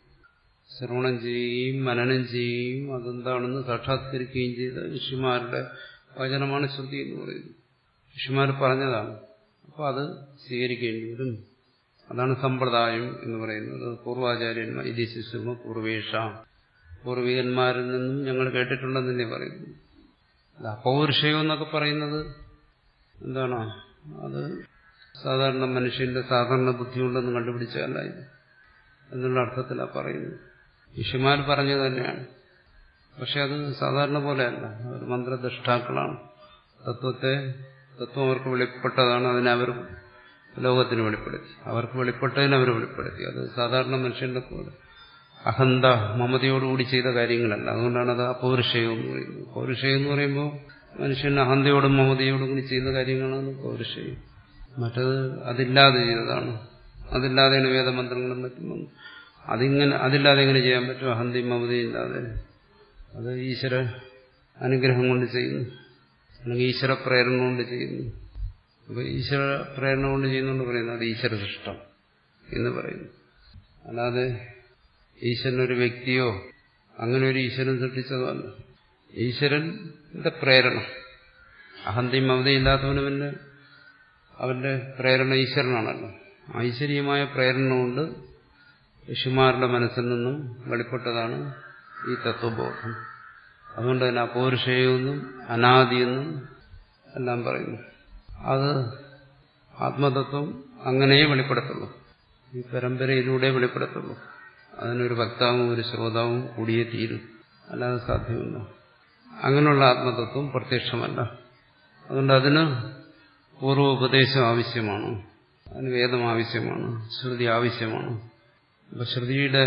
ശ്രവണം ചെയ്യുകയും മനനം ചെയ്യുകയും അതെന്താണെന്ന് സാക്ഷാത്കരിക്കുകയും ചെയ്ത ഋഷിമാരുടെ വചനമാണ് ശ്രുതി എന്ന് പറയുന്നത് ഋഷിമാർ പറഞ്ഞതാണ് അപ്പോൾ അത് സ്വീകരിക്കേണ്ടി വരും അതാണ് സമ്പ്രദായം എന്ന് പറയുന്നത് പൂർവാചാര്യന്മാർ ഇത് ശിശുമ പൂർവേഷ പൂർവികന്മാരിൽ നിന്നും ഞങ്ങൾ കേട്ടിട്ടുണ്ടെന്ന് തന്നെ പറയുന്നു അപൗരുഷയം എന്നൊക്കെ പറയുന്നത് എന്താണ് അത് സാധാരണ മനുഷ്യന്റെ സാധാരണ ബുദ്ധി കൊണ്ടൊന്നും കണ്ടുപിടിച്ചതല്ല ഇത് എന്നുള്ള അർത്ഥത്തിലാണ് പറയുന്നത് ഋഷിമാർ പറഞ്ഞത് തന്നെയാണ് പക്ഷെ അത് സാധാരണ പോലെയല്ല അവർ മന്ത്രദൃഷ്ടാക്കളാണ് തത്വത്തെ തത്വം അവർക്ക് വെളിപ്പെട്ടതാണ് അതിനെ അവർ ലോകത്തിന് വെളിപ്പെടുത്തി അവർക്ക് വെളിപ്പെട്ടതിന് അവർ വെളിപ്പെടുത്തി അത് സാധാരണ മനുഷ്യന്റെ പോലെ അഹന്ത മമതയോടുകൂടി ചെയ്ത കാര്യങ്ങളല്ല അതുകൊണ്ടാണ് അത് അപൗരുഷയം എന്ന് പറയുന്നത് പൗരുഷയം എന്ന് പറയുമ്പോൾ മനുഷ്യൻ അഹന്തയോടും മമതയോടും കൂടി ചെയ്യുന്ന കാര്യങ്ങളാണ് പൗരുഷയം മറ്റത് അതില്ലാതെ ചെയ്തതാണ് അതില്ലാതെയാണ് വേദമന്ത്രങ്ങളും മറ്റും അതിങ്ങനെ അതില്ലാതെ എങ്ങനെ ചെയ്യാൻ പറ്റും അഹന്തയും മമതയും ഇല്ലാതെ അത് ഈശ്വര അനുഗ്രഹം കൊണ്ട് ചെയ്യുന്നു അല്ലെങ്കിൽ ഈശ്വര പ്രേരണ കൊണ്ട് ചെയ്യുന്നു അപ്പൊ ഈശ്വര പ്രേരണ കൊണ്ട് ചെയ്യുന്നുകൊണ്ട് പറയുന്നത് അത് ഈശ്വര സൃഷ്ടം എന്ന് പറയുന്നു അല്ലാതെ ഈശ്വരൻ ഒരു വ്യക്തിയോ അങ്ങനെ ഒരു ഈശ്വരൻ സൃഷ്ടിച്ചതോ അല്ല ഈശ്വരന്റെ പ്രേരണ അഹന്തയും മമതയും ഇല്ലാത്തവന് പിന്നെ അവന്റെ പ്രേരണ ഈശ്വരനാണല്ലോ ഐശ്വര്യമായ പ്രേരണ കൊണ്ട് ഋഷിമാരുടെ മനസ്സിൽ നിന്നും വെളിപ്പെട്ടതാണ് ഈ തത്വബോധം അതുകൊണ്ട് തന്നെ അപൗരുഷയെന്നും അനാദിയെന്നും എല്ലാം പറയുന്നു അത് ആത്മതത്വം അങ്ങനെയേ വെളിപ്പെടുത്തുള്ളൂ ഈ പരമ്പരയിലൂടെ വെളിപ്പെടുത്തുള്ളൂ അതിനൊരു വക്താവും ഒരു ശ്രോതാവും കൂടിയേ തീരും അല്ലാതെ സാധ്യമല്ല അങ്ങനെയുള്ള ആത്മതത്വം പ്രത്യക്ഷമല്ല അതുകൊണ്ട് അതിന് പൂർവോപദേശം ആവശ്യമാണ് അതിന് വേദം ആവശ്യമാണ് ശ്രുതി ആവശ്യമാണ് അപ്പൊ ശ്രുതിയുടെ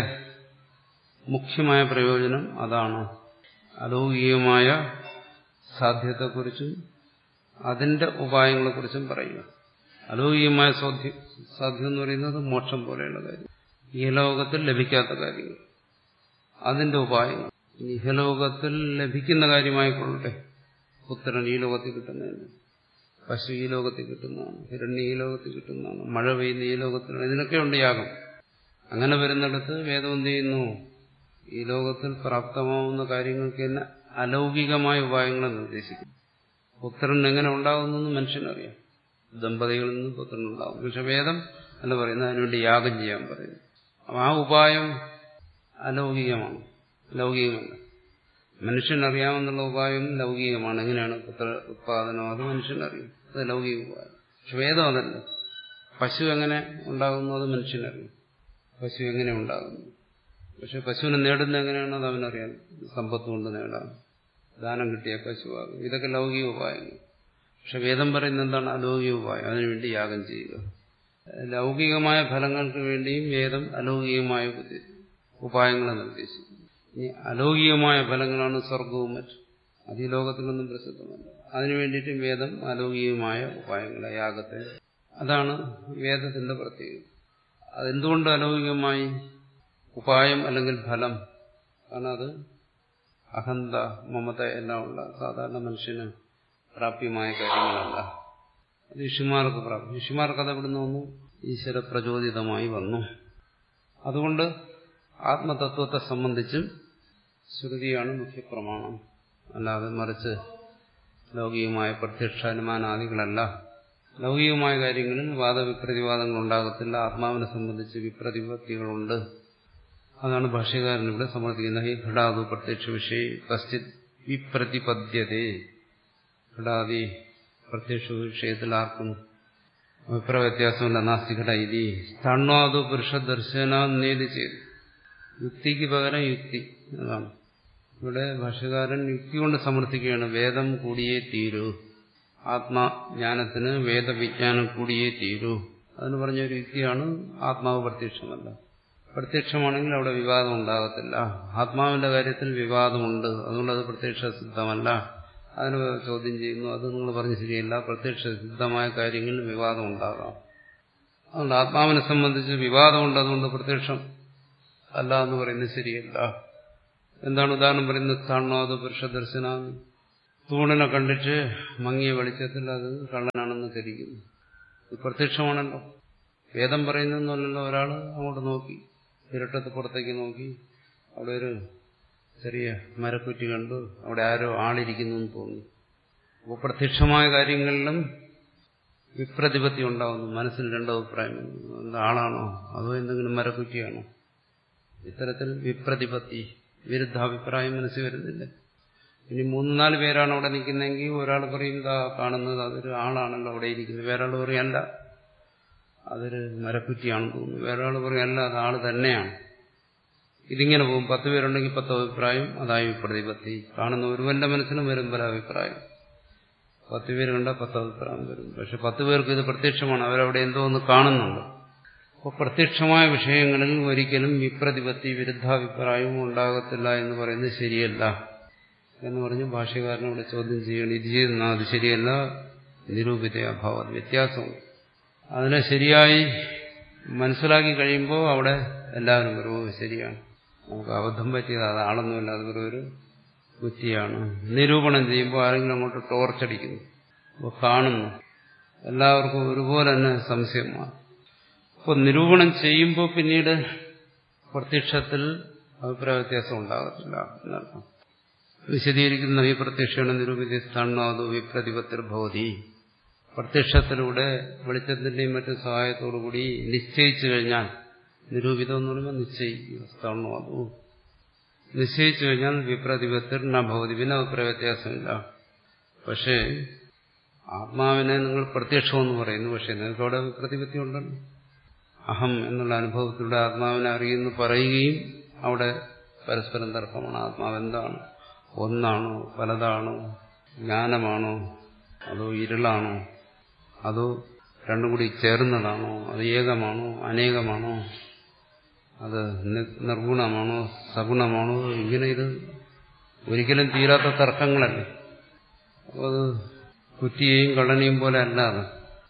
മുഖ്യമായ പ്രയോജനം അതാണ് അലൗകികമായ സാധ്യതയെക്കുറിച്ചും അതിന്റെ ഉപായങ്ങളെക്കുറിച്ചും പറയുക അലൗകികമായ സാധ്യം എന്ന് പറയുന്നത് മോക്ഷം പോലെയുള്ള കാര്യം ഈ ലോകത്തിൽ ലഭിക്കാത്ത കാര്യങ്ങൾ അതിന്റെ ഉപായങ്ങൾ ഇഹലോകത്തിൽ ലഭിക്കുന്ന കാര്യമായിക്കൊള്ളട്ടെ പുത്രൻ ഈ ലോകത്തിൽ കിട്ടുന്നതന്നെ പശു ഈ ലോകത്തിൽ കിട്ടുന്നതാണ് ഹിരണ്യ ഈ ലോകത്തിൽ കിട്ടുന്നതാണ് മഴ പെയ്യുന്ന ഈ ലോകത്തിലാണ് ഇതിനൊക്കെ ഉണ്ട് യാഗം അങ്ങനെ വരുന്നിടത്ത് വേദം എന്ത് ചെയ്യുന്നു ഈ ലോകത്തിൽ പ്രാപ്തമാവുന്ന കാര്യങ്ങൾക്ക് തന്നെ അലൗകികമായ ഉപായങ്ങളെ നിർദ്ദേശിക്കും പുത്രൻ എങ്ങനെ ഉണ്ടാകുന്നു മനുഷ്യനറിയാം ദമ്പതികളിൽ നിന്ന് പുത്രൻ ഉണ്ടാകും പക്ഷെ വേദം എന്ന് പറയുന്നത് അതിനുവേണ്ടി യാഗം ചെയ്യാൻ പറയുന്നു അപ്പം ആ ഉപായം അലൗകികമാണ് ലൗകികമല്ല മനുഷ്യനറിയാമെന്നുള്ള ഉപായം ലൗകികമാണ് എങ്ങനെയാണ് പുത്ര ഉത്പാദനം അത് മനുഷ്യനറിയും അത് ലൗകിക ഉപായം പക്ഷെ വേദം അതല്ല പശു എങ്ങനെ ഉണ്ടാകുന്നു അത് മനുഷ്യനറിയും പശു എങ്ങനെ ഉണ്ടാകുന്നു പക്ഷെ പശുവിനെ നേടുന്നത് എങ്ങനെയാണോ അത് അവനറിയാം സമ്പത്ത് കൊണ്ട് നേടാം ദാനം കിട്ടിയ പശുവാകും ഇതൊക്കെ ലൗകിക ഉപായങ്ങൾ പക്ഷെ വേദം പറയുന്നത് എന്താണ് അലൗകിക ഉപായം അതിനുവേണ്ടി യാഗം ചെയ്യുക ലൗകികമായ ഫലങ്ങൾക്ക് വേണ്ടിയും വേദം അലൗകികമായ ഉപായങ്ങളെ നിർദ്ദേശിക്കുന്നു ഇനി അലൗകികമായ ഫലങ്ങളാണ് സ്വർഗവും മറ്റും അത് ഈ ലോകത്തിലൊന്നും പ്രസിദ്ധമല്ല അതിനു വേണ്ടിയിട്ട് വേദം അലൗകികമായ ഉപായങ്ങളെ യാഗത്തെ അതാണ് വേദത്തിന്റെ പ്രത്യേകത അതെന്തുകൊണ്ട് അലൗകികമായി ഉപായം അല്ലെങ്കിൽ ഫലം കാരണം അത് അഹന്ത മമത എല്ലാം ഉള്ള സാധാരണ മനുഷ്യന് പ്രാപ്യമായ കാര്യങ്ങളല്ല അത് ഋഷിമാർക്ക് പ്രാപ്തി ഋഷിമാർക്ക് അത് എവിടുന്ന് വന്നു ഈശ്വര പ്രചോദിതമായി വന്നു അതുകൊണ്ട് ആത്മതത്വത്തെ സംബന്ധിച്ചും ശ്രുതിയാണ് മുഖ്യപ്രമാണം അല്ലാതെ മറിച്ച് ലൗകികമായ പ്രത്യക്ഷ അനുമാനാദികളല്ല ലൗകികമായ കാര്യങ്ങളിൽ വാദവിപ്രതിവാദങ്ങൾ ഉണ്ടാകത്തില്ല ആത്മാവിനെ സംബന്ധിച്ച് വിപ്രതിപത്തികളുണ്ട് അതാണ് ഭാഷ്യകാരൻ ഇവിടെ സമർത്ഥിക്കുന്നത് ഈ ഘടാതു പ്രത്യക്ഷ വിഷയ കശ്ചിത് വിപ്രതിപദ്യതേ ഘടാദി പ്രത്യക്ഷ വിഷയത്തിൽ ആർക്കും അഭിപ്രായ വ്യത്യാസമില്ല നാസ്തികട ഇതി തണ്ണാതു പുരുഷ ദർശനേത് ചെയ്തു യുക്തിക്ക് പകരം യുക്തി അതാണ് ഇവിടെ ഭാഷകാരൻ യുക്തി കൊണ്ട് സമർത്ഥിക്കുകയാണ് വേദം കൂടിയേ തീരൂ ആത്മജ്ഞാനത്തിന് വേദവിജ്ഞാനം കൂടിയേ തീരൂ അതിന് പറഞ്ഞൊരു യുക്തിയാണ് ആത്മാവ് പ്രത്യക്ഷമല്ല പ്രത്യക്ഷമാണെങ്കിൽ അവിടെ വിവാദം ഉണ്ടാകത്തില്ല ആത്മാവിന്റെ കാര്യത്തിൽ വിവാദമുണ്ട് അതുകൊണ്ട് അത് പ്രത്യക്ഷ സിദ്ധമല്ല അതിന് ചോദ്യം ചെയ്യുന്നു അത് നിങ്ങൾ പറഞ്ഞ് ശരിയല്ല പ്രത്യക്ഷ സിദ്ധമായ കാര്യങ്ങളിൽ വിവാദം ഉണ്ടാകാം അതുകൊണ്ട് ആത്മാവിനെ സംബന്ധിച്ച് വിവാദമുണ്ട് അതുകൊണ്ട് പ്രത്യക്ഷം അല്ല എന്ന് പറയുന്നത് ശരിയല്ല എന്താണ് ഉദാഹരണം പറയുന്നത് കാണാതെ പുരുഷ ദർശനാന്ന് തൂണിനെ കണ്ടിട്ട് മങ്ങിയ വെളിച്ചത്തിൽ അത് കള്ളനാണെന്ന് ധരിക്കുന്നു ഇത് പ്രത്യക്ഷമാണല്ലോ വേദം പറയുന്നൊന്നുമല്ലല്ലോ ഒരാൾ അങ്ങോട്ട് നോക്കി ഇരട്ടത്ത് പുറത്തേക്ക് നോക്കി അവിടെ ഒരു ചെറിയ മരക്കുറ്റി കണ്ടു അവിടെ ആരോ ആളിരിക്കുന്നു എന്ന് തോന്നി അപ്പോൾ പ്രത്യക്ഷമായ കാര്യങ്ങളിലും വിപ്രതിപത്തി ഉണ്ടാകുന്നു മനസ്സിൽ രണ്ടോ അഭിപ്രായം എന്താ ആളാണോ അതോ എന്തെങ്കിലും മരക്കുറ്റിയാണോ ഇത്തരത്തിൽ വിപ്രതിപത്തി വിരുദ്ധാഭിപ്രായം മനസ്സിൽ വരുന്നില്ല ഇനി മൂന്ന് നാല് പേരാണ് അവിടെ നിൽക്കുന്നതെങ്കിൽ ഒരാൾ പറയും ഇതാ കാണുന്നത് അതൊരു ആളാണല്ലോ അവിടെ ഇരിക്കുന്നത് വേറൊരാൾ പറയും അല്ല അതൊരു മരക്കുറ്റിയാണെന്ന് തോന്നുന്നു വേറൊരാൾ പറയും അല്ല അത് ആള് തന്നെയാണ് ഇതിങ്ങനെ പോകും പത്ത് പേരുണ്ടെങ്കിൽ പത്ത് അഭിപ്രായം അതായി പ്രതിപത്തി കാണുന്ന ഒരുവന്റെ മനസ്സിലും വരും പല അഭിപ്രായം പത്ത് പേര് കണ്ടാൽ പത്ത് അഭിപ്രായം വരും പക്ഷെ പത്ത് പേർക്ക് ഇത് പ്രത്യക്ഷമാണ് അവരവിടെ എന്തോ ഒന്ന് കാണുന്നുണ്ട് അപ്പോൾ പ്രത്യക്ഷമായ വിഷയങ്ങളിൽ ഒരിക്കലും വിപ്രതിപത്തി വിരുദ്ധാഭിപ്രായവും ഉണ്ടാകത്തില്ല എന്ന് പറയുന്നത് ശരിയല്ല എന്ന് പറഞ്ഞ് ഭാഷ്യകാരനോട് ചോദ്യം ചെയ്യണം ഇത് ചെയ്യുന്ന അത് ശരിയല്ല നിരൂപിത അഭാവം വ്യത്യാസമുണ്ട് അതിനെ ശരിയായി മനസ്സിലാക്കി കഴിയുമ്പോൾ അവിടെ എല്ലാവരും പറയും ശരിയാണ് നമുക്ക് അബദ്ധം പറ്റിയത് അതാണെന്നുമില്ല അത് വെറും ഒരു ബുദ്ധിയാണ് നിരൂപണം ചെയ്യുമ്പോൾ ആരെങ്കിലും അങ്ങോട്ട് ടോർച്ചടിക്കുന്നു അപ്പോൾ കാണുന്നു എല്ലാവർക്കും ഒരുപോലെ തന്നെ സംശയമാണ് അപ്പോൾ നിരൂപണം ചെയ്യുമ്പോൾ പിന്നീട് പ്രത്യക്ഷത്തിൽ അഭിപ്രായ വ്യത്യാസം ഉണ്ടാകത്തില്ല എന്നർത്ഥം വിശദീകരിക്കുന്ന ഈ പ്രത്യക്ഷമാണ് നിരൂപിത സ്ഥാണാതു വിപ്രതിപത്തിർഭവതി പ്രത്യക്ഷത്തിലൂടെ വെളിച്ചത്തിന്റെയും മറ്റു സഹായത്തോടുകൂടി നിശ്ചയിച്ചു കഴിഞ്ഞാൽ നിരൂപിതം എന്ന് പറയുമ്പോൾ നിശ്ചയിക്കുക സ്ഥാണാതു നിശ്ചയിച്ചു കഴിഞ്ഞാൽ വിപ്രതിപത്തിർ ഭവതി പിന്നെ അഭിപ്രായ വ്യത്യാസമില്ല പക്ഷേ ആത്മാവിനെ നിങ്ങൾ പ്രത്യക്ഷമെന്ന് പറയുന്നു പക്ഷെ നിങ്ങൾക്ക് അവിടെ വിപ്രതിപത്തി ഉണ്ടല്ലോ അഹം എന്നുള്ള അനുഭവത്തിലൂടെ ആത്മാവിനെ അറിയുന്നു പറയുകയും അവിടെ പരസ്പരം തർക്കമാണ് ആത്മാവ് എന്താണ് ഒന്നാണോ പലതാണോ ജ്ഞാനമാണോ അതോ ഇരുളാണോ അതോ രണ്ടും കൂടി ചേർന്നതാണോ അത് ഏകമാണോ അനേകമാണോ അത് നിർഗുണമാണോ സഗുണമാണോ ഇങ്ങനെ ഇത് ഒരിക്കലും തീരാത്ത തർക്കങ്ങളല്ലേ അപ്പോൾ അത് കുറ്റിയെയും കള്ളനെയും പോലെ അല്ലാതെ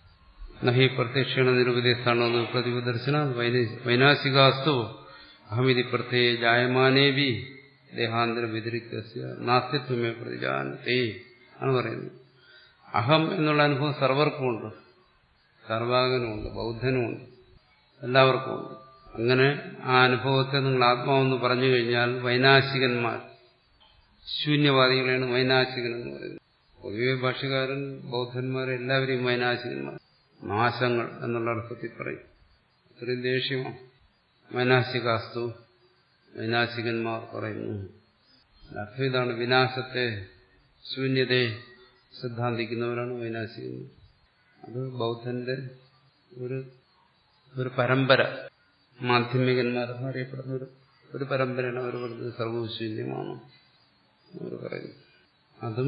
നഹി പ്രത്യക്ഷണ നിരുപദേശാണോ പ്രതിപദർശന വൈനാശികാസ്തു അഹമിതി പ്രത്യയ ജായമാനേവി ദേഹാന്തര വ്യതിരിക്ത നാസ്തിത്വമേ പ്രതിജാനത്തെ ആണ് പറയുന്നത് അഹം എന്നുള്ള അനുഭവം സർവർക്കുമുണ്ട് സർവാകനുമുണ്ട് ബൗദ്ധനുമുണ്ട് എല്ലാവർക്കും ഉണ്ട് അങ്ങനെ ആ അനുഭവത്തെ നിങ്ങൾ ആത്മാവെന്ന് പറഞ്ഞു കഴിഞ്ഞാൽ വൈനാശികന്മാർ ശൂന്യവാദികളെയാണ് വൈനാശികൻ എന്ന് പറയുന്നത് പൊതുവെ ഭാഷകാരൻ ബൗദ്ധന്മാരെ എല്ലാവരെയും വൈനാശികന്മാർ നാശങ്ങൾ എന്നുള്ള അർത്ഥത്തിൽ പറയും അത്രയും ദേഷ്യമാണ് വൈനാശികാസ്തു വൈനാശികന്മാർ പറയുന്നു അർത്ഥം ഇതാണ് വിനാശത്തെ ശൂന്യതയെ സിദ്ധാന്തിക്കുന്നവരാണ് വൈനാശികന്മാർ അത് ബൗദ്ധന്റെ ഒരു ഒരു പരമ്പര മാധ്യമികന്മാരെന്ന് അറിയപ്പെടുന്ന ഒരു ഒരു പരമ്പരയാണ് അവർ പറയുന്നത് സർവശൂന്യമാണ് അവർ പറയുന്നു അതും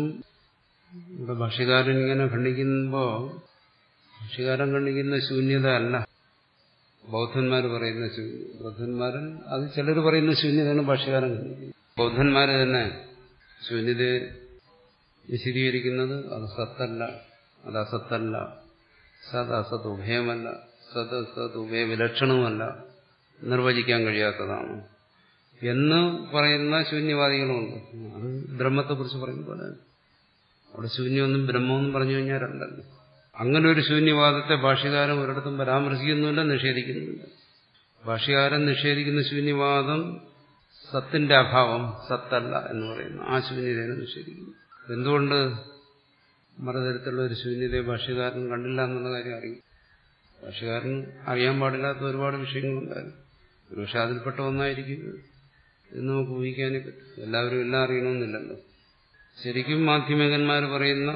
ഇവിടെ ഭാഷ്യകാരൻ ഇങ്ങനെ ഖണ്ഡിക്കുമ്പോൾ ഭാഷ്യകാരൻ ഖണ്ഡിക്കുന്ന ശൂന്യത അല്ല ബൗദ്ധന്മാർ പറയുന്ന ശൂന്യത ബൗദ്ധന്മാരൻ അത് ചിലർ പറയുന്ന ശൂന്യതയാണ് ഭാഷ്യകാരൻ ഖണ്ഡിക്കുന്നത് ബൗദ്ധന്മാർ തന്നെ ശൂന്യതയെ വിശദീകരിക്കുന്നത് അത് സത്തല്ല അത് അസത്തല്ല സത് അസത് ഉഭയമല്ല സത് സത് ഉഭയ വിലക്ഷണവുമല്ല നിർവചിക്കാൻ കഴിയാത്തതാണ് എന്ന് പറയുന്ന ശൂന്യവാദികളുമുണ്ട് അത് ബ്രഹ്മത്തെക്കുറിച്ച് പറയുന്ന പോലെ അവിടെ ശൂന്യമൊന്നും ബ്രഹ്മമെന്നും പറഞ്ഞു കഴിഞ്ഞാൽ രണ്ടല്ലോ അങ്ങനെ ഒരു ശൂന്യവാദത്തെ ഭാഷ്യകാരൻ ഒരിടത്തും പരാമർശിക്കുന്നുമില്ല നിഷേധിക്കുന്നുമില്ല ഭാഷ്യകാരൻ നിഷേധിക്കുന്ന ശൂന്യവാദം സത്തിന്റെ അഭാവം സത്തല്ല എന്ന് പറയുന്നു ആ ശൂന്യതയെ നിഷേധിക്കുന്നു എന്തുകൊണ്ട് മറുതരത്തിലുള്ള ഒരു ശൂന്യതയെ ഭാഷ്യകാരൻ കണ്ടില്ല എന്നുള്ള കാര്യം അറിയും ഭാഷ്യകാരൻ അറിയാൻ പാടില്ലാത്ത ഒരുപാട് വിഷയങ്ങളുണ്ടായിരുന്നു ഒരുപക്ഷെ അതിൽപ്പെട്ട ഒന്നായിരിക്കും എന്ന് നമുക്ക് ഊഹിക്കാനേ പറ്റും എല്ലാവരും എല്ലാം അറിയണമെന്നില്ലല്ലോ ശരിക്കും മാധ്യമികന്മാർ പറയുന്ന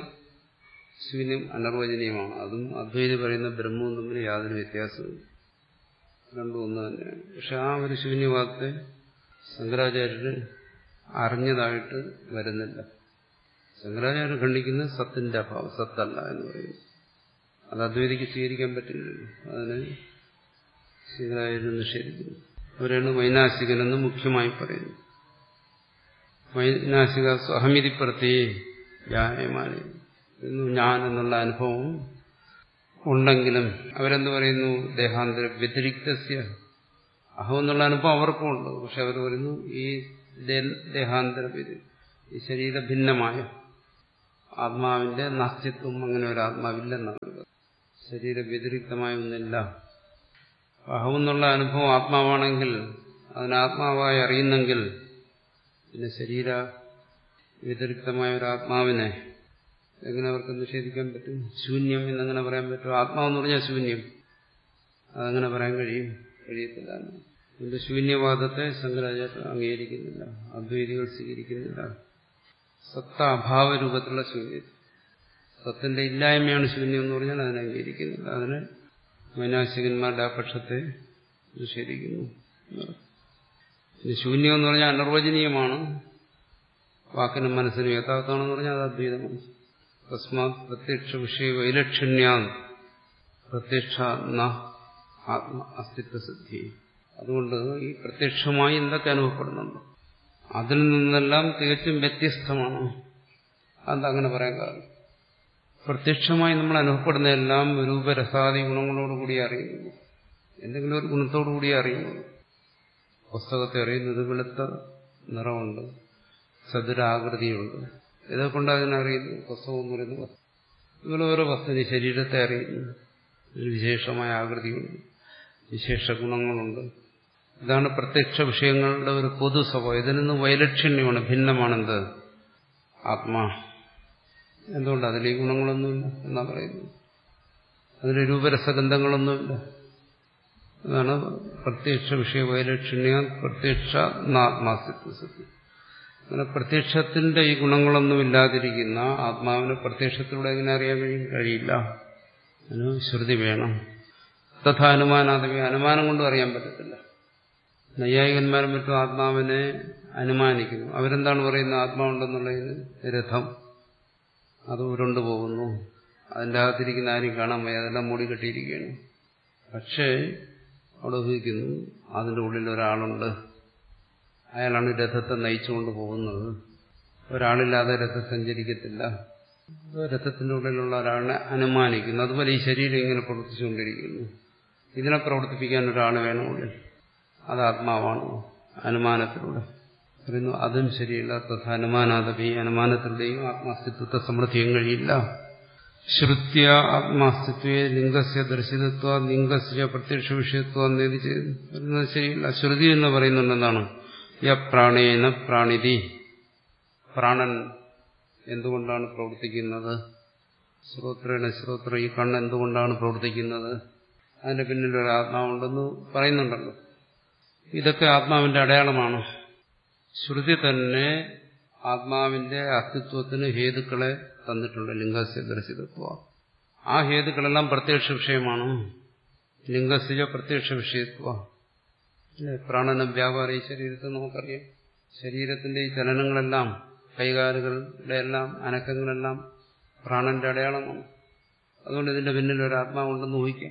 ശൂന്യം അനർവചനീയമാണ് അതും അദ്വൈതി പറയുന്ന ബ്രഹ്മവും തമ്മിൽ യാതൊരു വ്യത്യാസവും രണ്ടും ഒന്ന് തന്നെയാണ് പക്ഷെ ആ ഒരു ശൂന്യവാദത്തെ ശങ്കരാചാര്യര് അറിഞ്ഞതായിട്ട് വരുന്നില്ല ശങ്കരാചാര്യർ ഖണ്ഡിക്കുന്ന സത്തിന്റെ അഭാവം സത്തല്ല എന്ന് പറയുന്നു അത് അദ്വൈതിക്ക് സ്വീകരിക്കാൻ പറ്റില്ലല്ലോ അതിന് ശങ്കരാചാര്യർ നിഷേധിക്കുന്നു അവരാണ് വൈനാശികനെന്ന് മുഖ്യമായി പറയുന്നു വൈനാശിക അഹമിതി പ്രത്യേ ജായമാനി ഞാൻ എന്നുള്ള അനുഭവം ഉണ്ടെങ്കിലും അവരെന്ത് പറയുന്നു ദേഹാന്തര വ്യതിരിക്തസ്യ അഹം എന്നുള്ള അനുഭവം അവർക്കും ഉണ്ട് പക്ഷെ അവർ പറയുന്നു ഈ ദേ- ദേഹാന്തര വ്യതി- ഈ ശരീര ഭിന്നമായ ആത്മാവിന്റെ നാസ്തിത്വം അങ്ങനെ ഒരു ആത്മാവില്ലെന്നാണ് പറയുന്നത്. ശരീര വ്യതിരിക്തമായ ഒന്നില്ല അഹം എന്നുള്ള അനുഭവം ആത്മാവാണെങ്കിൽ അതിനെ ആത്മാവായി അറിയുന്നെങ്കിൽ പിന്നെ ശരീര വ്യതിരിക്തമായ ഒരു ആത്മാവിനെ എങ്ങനെ അവർക്ക് നിഷേധിക്കാൻ പറ്റും ശൂന്യം എന്നങ്ങനെ പറയാൻ പറ്റും ആത്മാവെന്ന് പറഞ്ഞാൽ ശൂന്യം അതങ്ങനെ പറയാൻ കഴിയും കഴിയത്തില്ല ഇതിന്റെ ശൂന്യവാദത്തെ ശങ്കരാചാര്യ അംഗീകരിക്കുന്നില്ല അദ്വൈതികൾ സ്വീകരിക്കുന്നില്ല സത്ത അഭാവ രൂപത്തിലുള്ള ശൂന്യത സത്തിന്റെ ഇല്ലായ്മയാണ് ശൂന്യം എന്ന് പറഞ്ഞാൽ അതിനെ അംഗീകരിക്കുന്നില്ല അതിന് വൈനാശികന്മാരുടെ ആ പക്ഷത്തെ നിഷേധിക്കുന്നു ഇത് ശൂന്യം എന്ന് പറഞ്ഞാൽ അനിർവചനീയമാണ് വാക്കിനും മനസ്സിനും യഥാർത്ഥമാണെന്ന് പറഞ്ഞാൽ അത് അദ്വൈതമാണ് തസ്മാത് പ്രത്യക്ഷ വിഷയ വൈലക്ഷണ്യാൻ പ്രത്യക്ഷ ന ആത്മ അസ്തിത്വ സിദ്ധി അതുകൊണ്ട് ഈ പ്രത്യക്ഷമായി എന്തൊക്കെ അനുഭവപ്പെടുന്നുണ്ട് അതിൽ നിന്നെല്ലാം തികച്ചും വ്യത്യസ്തമാണ് അതങ്ങനെ പറയാൻ കാരണം പ്രത്യക്ഷമായി നമ്മൾ അനുഭവപ്പെടുന്നതെല്ലാം രൂപരസാദി ഗുണങ്ങളോടുകൂടി അറിയുന്നു എന്തെങ്കിലും ഒരു ഗുണത്തോടുകൂടി അറിയുന്നു പുസ്തകത്തെ അറിയുന്നത് വെളുത്ത നിറമുണ്ട് ചതുരാകൃതിയുണ്ട് ഇതൊക്കെ കൊണ്ട് അതിനറിയുന്നു പുസ്തകം എന്ന് പറയുന്നത് വസ്തു. ഇതുപോലെ ഓരോ വസ്തുവിന് ശരീരത്തെ അറിയുന്നു ഇതിന് വിശേഷമായ ആകൃതിയുണ്ട് വിശേഷ ഗുണങ്ങളുണ്ട് ഇതാണ് പ്രത്യക്ഷ വിഷയങ്ങളുടെ ഒരു പൊതു സ്വഭാവം ഇതിൽ നിന്ന് വൈലക്ഷണ്യമാണ് ഭിന്നമാണെന്ത് ആത്മാ എന്തുകൊണ്ട് അതിൽ ഈ ഗുണങ്ങളൊന്നുമില്ല എന്നാ പറയുന്നത് അതിൽ രൂപരസഗന്ധങ്ങളൊന്നുമില്ല അതാണ് പ്രത്യക്ഷ വിഷയ വൈലക്ഷണ്യ പ്രത്യക്ഷ ആത്മാസിത്വ സത്യം അങ്ങനെ പ്രത്യക്ഷത്തിന്റെ ഈ ഗുണങ്ങളൊന്നും ഇല്ലാതിരിക്കുന്ന ആത്മാവിനെ പ്രത്യക്ഷത്തിലൂടെ എങ്ങനെ അറിയാൻ കഴിയും കഴിയില്ല അതിന് ശ്രുതി വേണം തഥാ അനുമാനാദവി അനുമാനം കൊണ്ടും അറിയാൻ പറ്റത്തില്ല നൈയായികന്മാരും മറ്റും ആത്മാവിനെ അനുമാനിക്കുന്നു അവരെന്താണ് പറയുന്നത് ആത്മാവുണ്ടെന്നുള്ളതിന് രഥം അത് ഉരുണ്ടു പോകുന്നു അതിൻ്റെ അകത്തിരിക്കുന്ന ആരും കാണാൻ വയ്യ അതെല്ലാം മൂടി കെട്ടിയിരിക്കുകയാണ് പക്ഷേ അവിടെ ഊഹിക്കുന്നു അതിൻ്റെ ഉള്ളിൽ ഒരാളുണ്ട് അയാളാണ് രഥത്തെ നയിച്ചുകൊണ്ട് പോകുന്നത് ഒരാളില്ലാതെ രഥം സഞ്ചരിക്കത്തില്ല രഥത്തിന്റെ ഉള്ളിലുള്ള ഒരാളിനെ അനുമാനിക്കുന്നു അതുപോലെ ഈ ശരീരം ഇങ്ങനെ പ്രവർത്തിച്ചുകൊണ്ടിരിക്കുന്നു ഇതിനെ പ്രവർത്തിപ്പിക്കാൻ ഒരാൾ വേണം ഉള്ളിൽ അത് ആത്മാവാണ് അനുമാനത്തിലൂടെ പറയുന്നു അതും ശരിയല്ല തഥാ അനുമാനാദപി അനുമാനത്തിലൂടെയും ആത്മാസ്തിത്വത്തെ സമൃദ്ധിയും കഴിയില്ല ശ്രുത്യ ആത്മാസ്തിത്വേ ലിംഗസ്യ ദർശിതത്വ ലിംഗസ്യ പ്രത്യക്ഷ വിഷയത്വ എന്നേത് ചെയ്യുന്നത് ശരിയല്ല ശ്രുതി എന്ന് പറയുന്നുണ്ട് എന്താണ് യ പ്രാണേന പ്രാണിതി പ്രാണൻ എന്തുകൊണ്ടാണ് പ്രവർത്തിക്കുന്നത് ശ്രോത്രേണ ശ്രോത്ര ഈ കണ്ണ് എന്തുകൊണ്ടാണ് പ്രവർത്തിക്കുന്നത് അതിന്റെ പിന്നിൽ ഒരു ആത്മാവുണ്ടെന്ന് പറയുന്നുണ്ടല്ലോ ഇതൊക്കെ ആത്മാവിന്റെ അടയാളമാണ് ശ്രുതി തന്നെ ആത്മാവിന്റെ അസ്തിത്വത്തിന് ഹേതുക്കളെ തന്നിട്ടുണ്ട് ലിംഗസ്യ ദർശിതത്വ ആ ഹേതുക്കളെല്ലാം പ്രത്യക്ഷ വിഷയമാണ് ലിംഗസ്യ പ്രത്യക്ഷ വിഷയത്വ പ്രാണനം വ്യാപാര ഈ ശരീരത്തെ നമുക്കറിയാം ശരീരത്തിന്റെ ഈ ചലനങ്ങളെല്ലാം കൈകാലുകളുടെ എല്ലാം അനക്കങ്ങളെല്ലാം പ്രാണന്റെ അടയാളമാണ് അതുകൊണ്ട് ഇതിന്റെ പിന്നിൽ ഒരു ആത്മാവുണ്ടെന്ന് ഊഹിക്കാം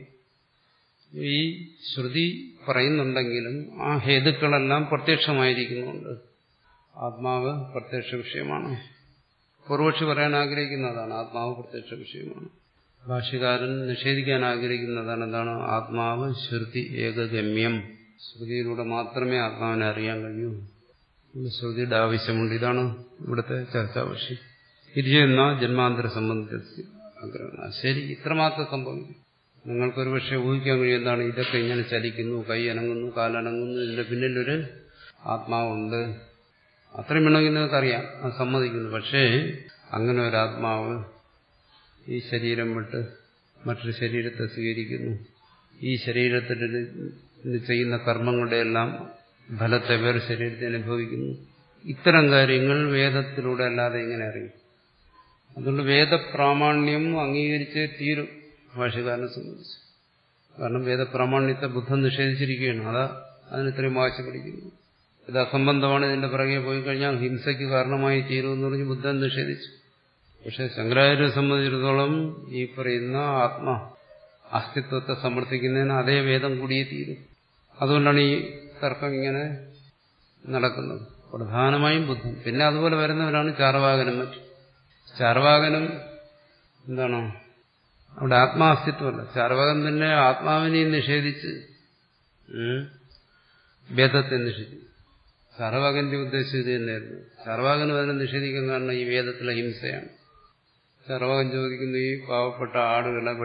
ഈ ശ്രുതി പറയുന്നുണ്ടെങ്കിലും ആ ഹേതുക്കളെല്ലാം പ്രത്യക്ഷമായിരിക്കുന്നുണ്ട് ആത്മാവ് പ്രത്യക്ഷ വിഷയമാണ് പൂർവക്ഷി പറയാൻ ആഗ്രഹിക്കുന്നതാണ് ആത്മാവ് പ്രത്യക്ഷ വിഷയമാണ് ഭാഷ്യകാരൻ നിഷേധിക്കാൻ ആഗ്രഹിക്കുന്നതാണ് എന്താണ് ആത്മാവ് ശ്രുതി ഏകഗമ്യം ശ്രുതിയിലൂടെ മാത്രമേ ആത്മാവിനെ അറിയാൻ കഴിയൂ ശ്രുതിയുടെ ആവശ്യമുണ്ട് ഇതാണ് ഇവിടുത്തെ ചർച്ചാ വിഷയം തിരിച്ചെന്ന ജന്മാന്തര സംബന്ധിച്ച ആഗ്രഹം ശരി ഇത്രമാത്രം സംഭവിക്കും നിങ്ങൾക്കൊരു പക്ഷേ ഊഹിക്കാൻ കഴിയും എന്താണ് ഇതൊക്കെ ഇങ്ങനെ ചലിക്കുന്നു കൈ അനങ്ങുന്നു കാലനങ്ങുന്നു ഇതിന്റെ പിന്നിലൊരു ആത്മാവുണ്ട് അത്രയും വേണമെങ്കിൽ നിങ്ങൾക്കറിയാം അത് സമ്മതിക്കുന്നു പക്ഷേ അങ്ങനെ ഒരു ആത്മാവ് ഈ ശരീരം വിട്ട് മറ്റൊരു ശരീരത്തെ സ്വീകരിക്കുന്നു ഈ ശരീരത്തിൽ ചെയ്യുന്ന കർമ്മങ്ങളുടെ എല്ലാം ഫലത്തെ വേറെ ശരീരത്തെ അനുഭവിക്കുന്നു ഇത്തരം കാര്യങ്ങൾ വേദത്തിലൂടെ അല്ലാതെ എങ്ങനെ അറിയും അതുകൊണ്ട് വേദപ്രാമാണ്യം അംഗീകരിച്ച് തീരും ഭാഷകാരനെ സംബന്ധിച്ച് കാരണം വേദപ്രാമാണ്യത്തെ ബുദ്ധൻ നിഷേധിച്ചിരിക്കുകയാണ് അതാ അതിന് ഇത്രയും വാശി പിടിക്കുന്നു ഇത് അസംബന്ധമാണ് ഇതിന്റെ പിറകെ പോയി കഴിഞ്ഞാൽ ഹിംസയ്ക്ക് കാരണമായി തീരുമെന്ന് പറഞ്ഞ് ബുദ്ധൻ നിഷേധിച്ചു പക്ഷെ ശങ്കരാചാര്യെ സംബന്ധിച്ചിടത്തോളം ഈ പറയുന്ന ആത്മ അസ്തിത്വത്തെ സമർത്ഥിക്കുന്നതിന് അതേ വേദം കൂടിയേ തീരും അതുകൊണ്ടാണ് ഈ തർക്കം ഇങ്ങനെ നടക്കുന്നത് പ്രധാനമായും ബുദ്ധൻ പിന്നെ അതുപോലെ വരുന്നവരാണ് ചാർവാകനും മറ്റും ചാർവാകനും എന്താണ് അവിടെ ആത്മാസ്തിത്വമല്ല ചാർവാകൻ തന്നെ ആത്മാവിനെയും നിഷേധിച്ച് ഉം, വേദത്തെ നിഷേധിച്ചു ചാർവാകന്റെ ഉദ്ദേശം ഇത് തന്നെയായിരുന്നു ചാർവാകനും അതിനെ നിഷേധിക്കാൻ കാരണം ഈ വേദത്തിലെ ഹിംസയാണ് ചാർവാകൻ ചോദിക്കുന്നു ഈ പാവപ്പെട്ട ആടുകളെ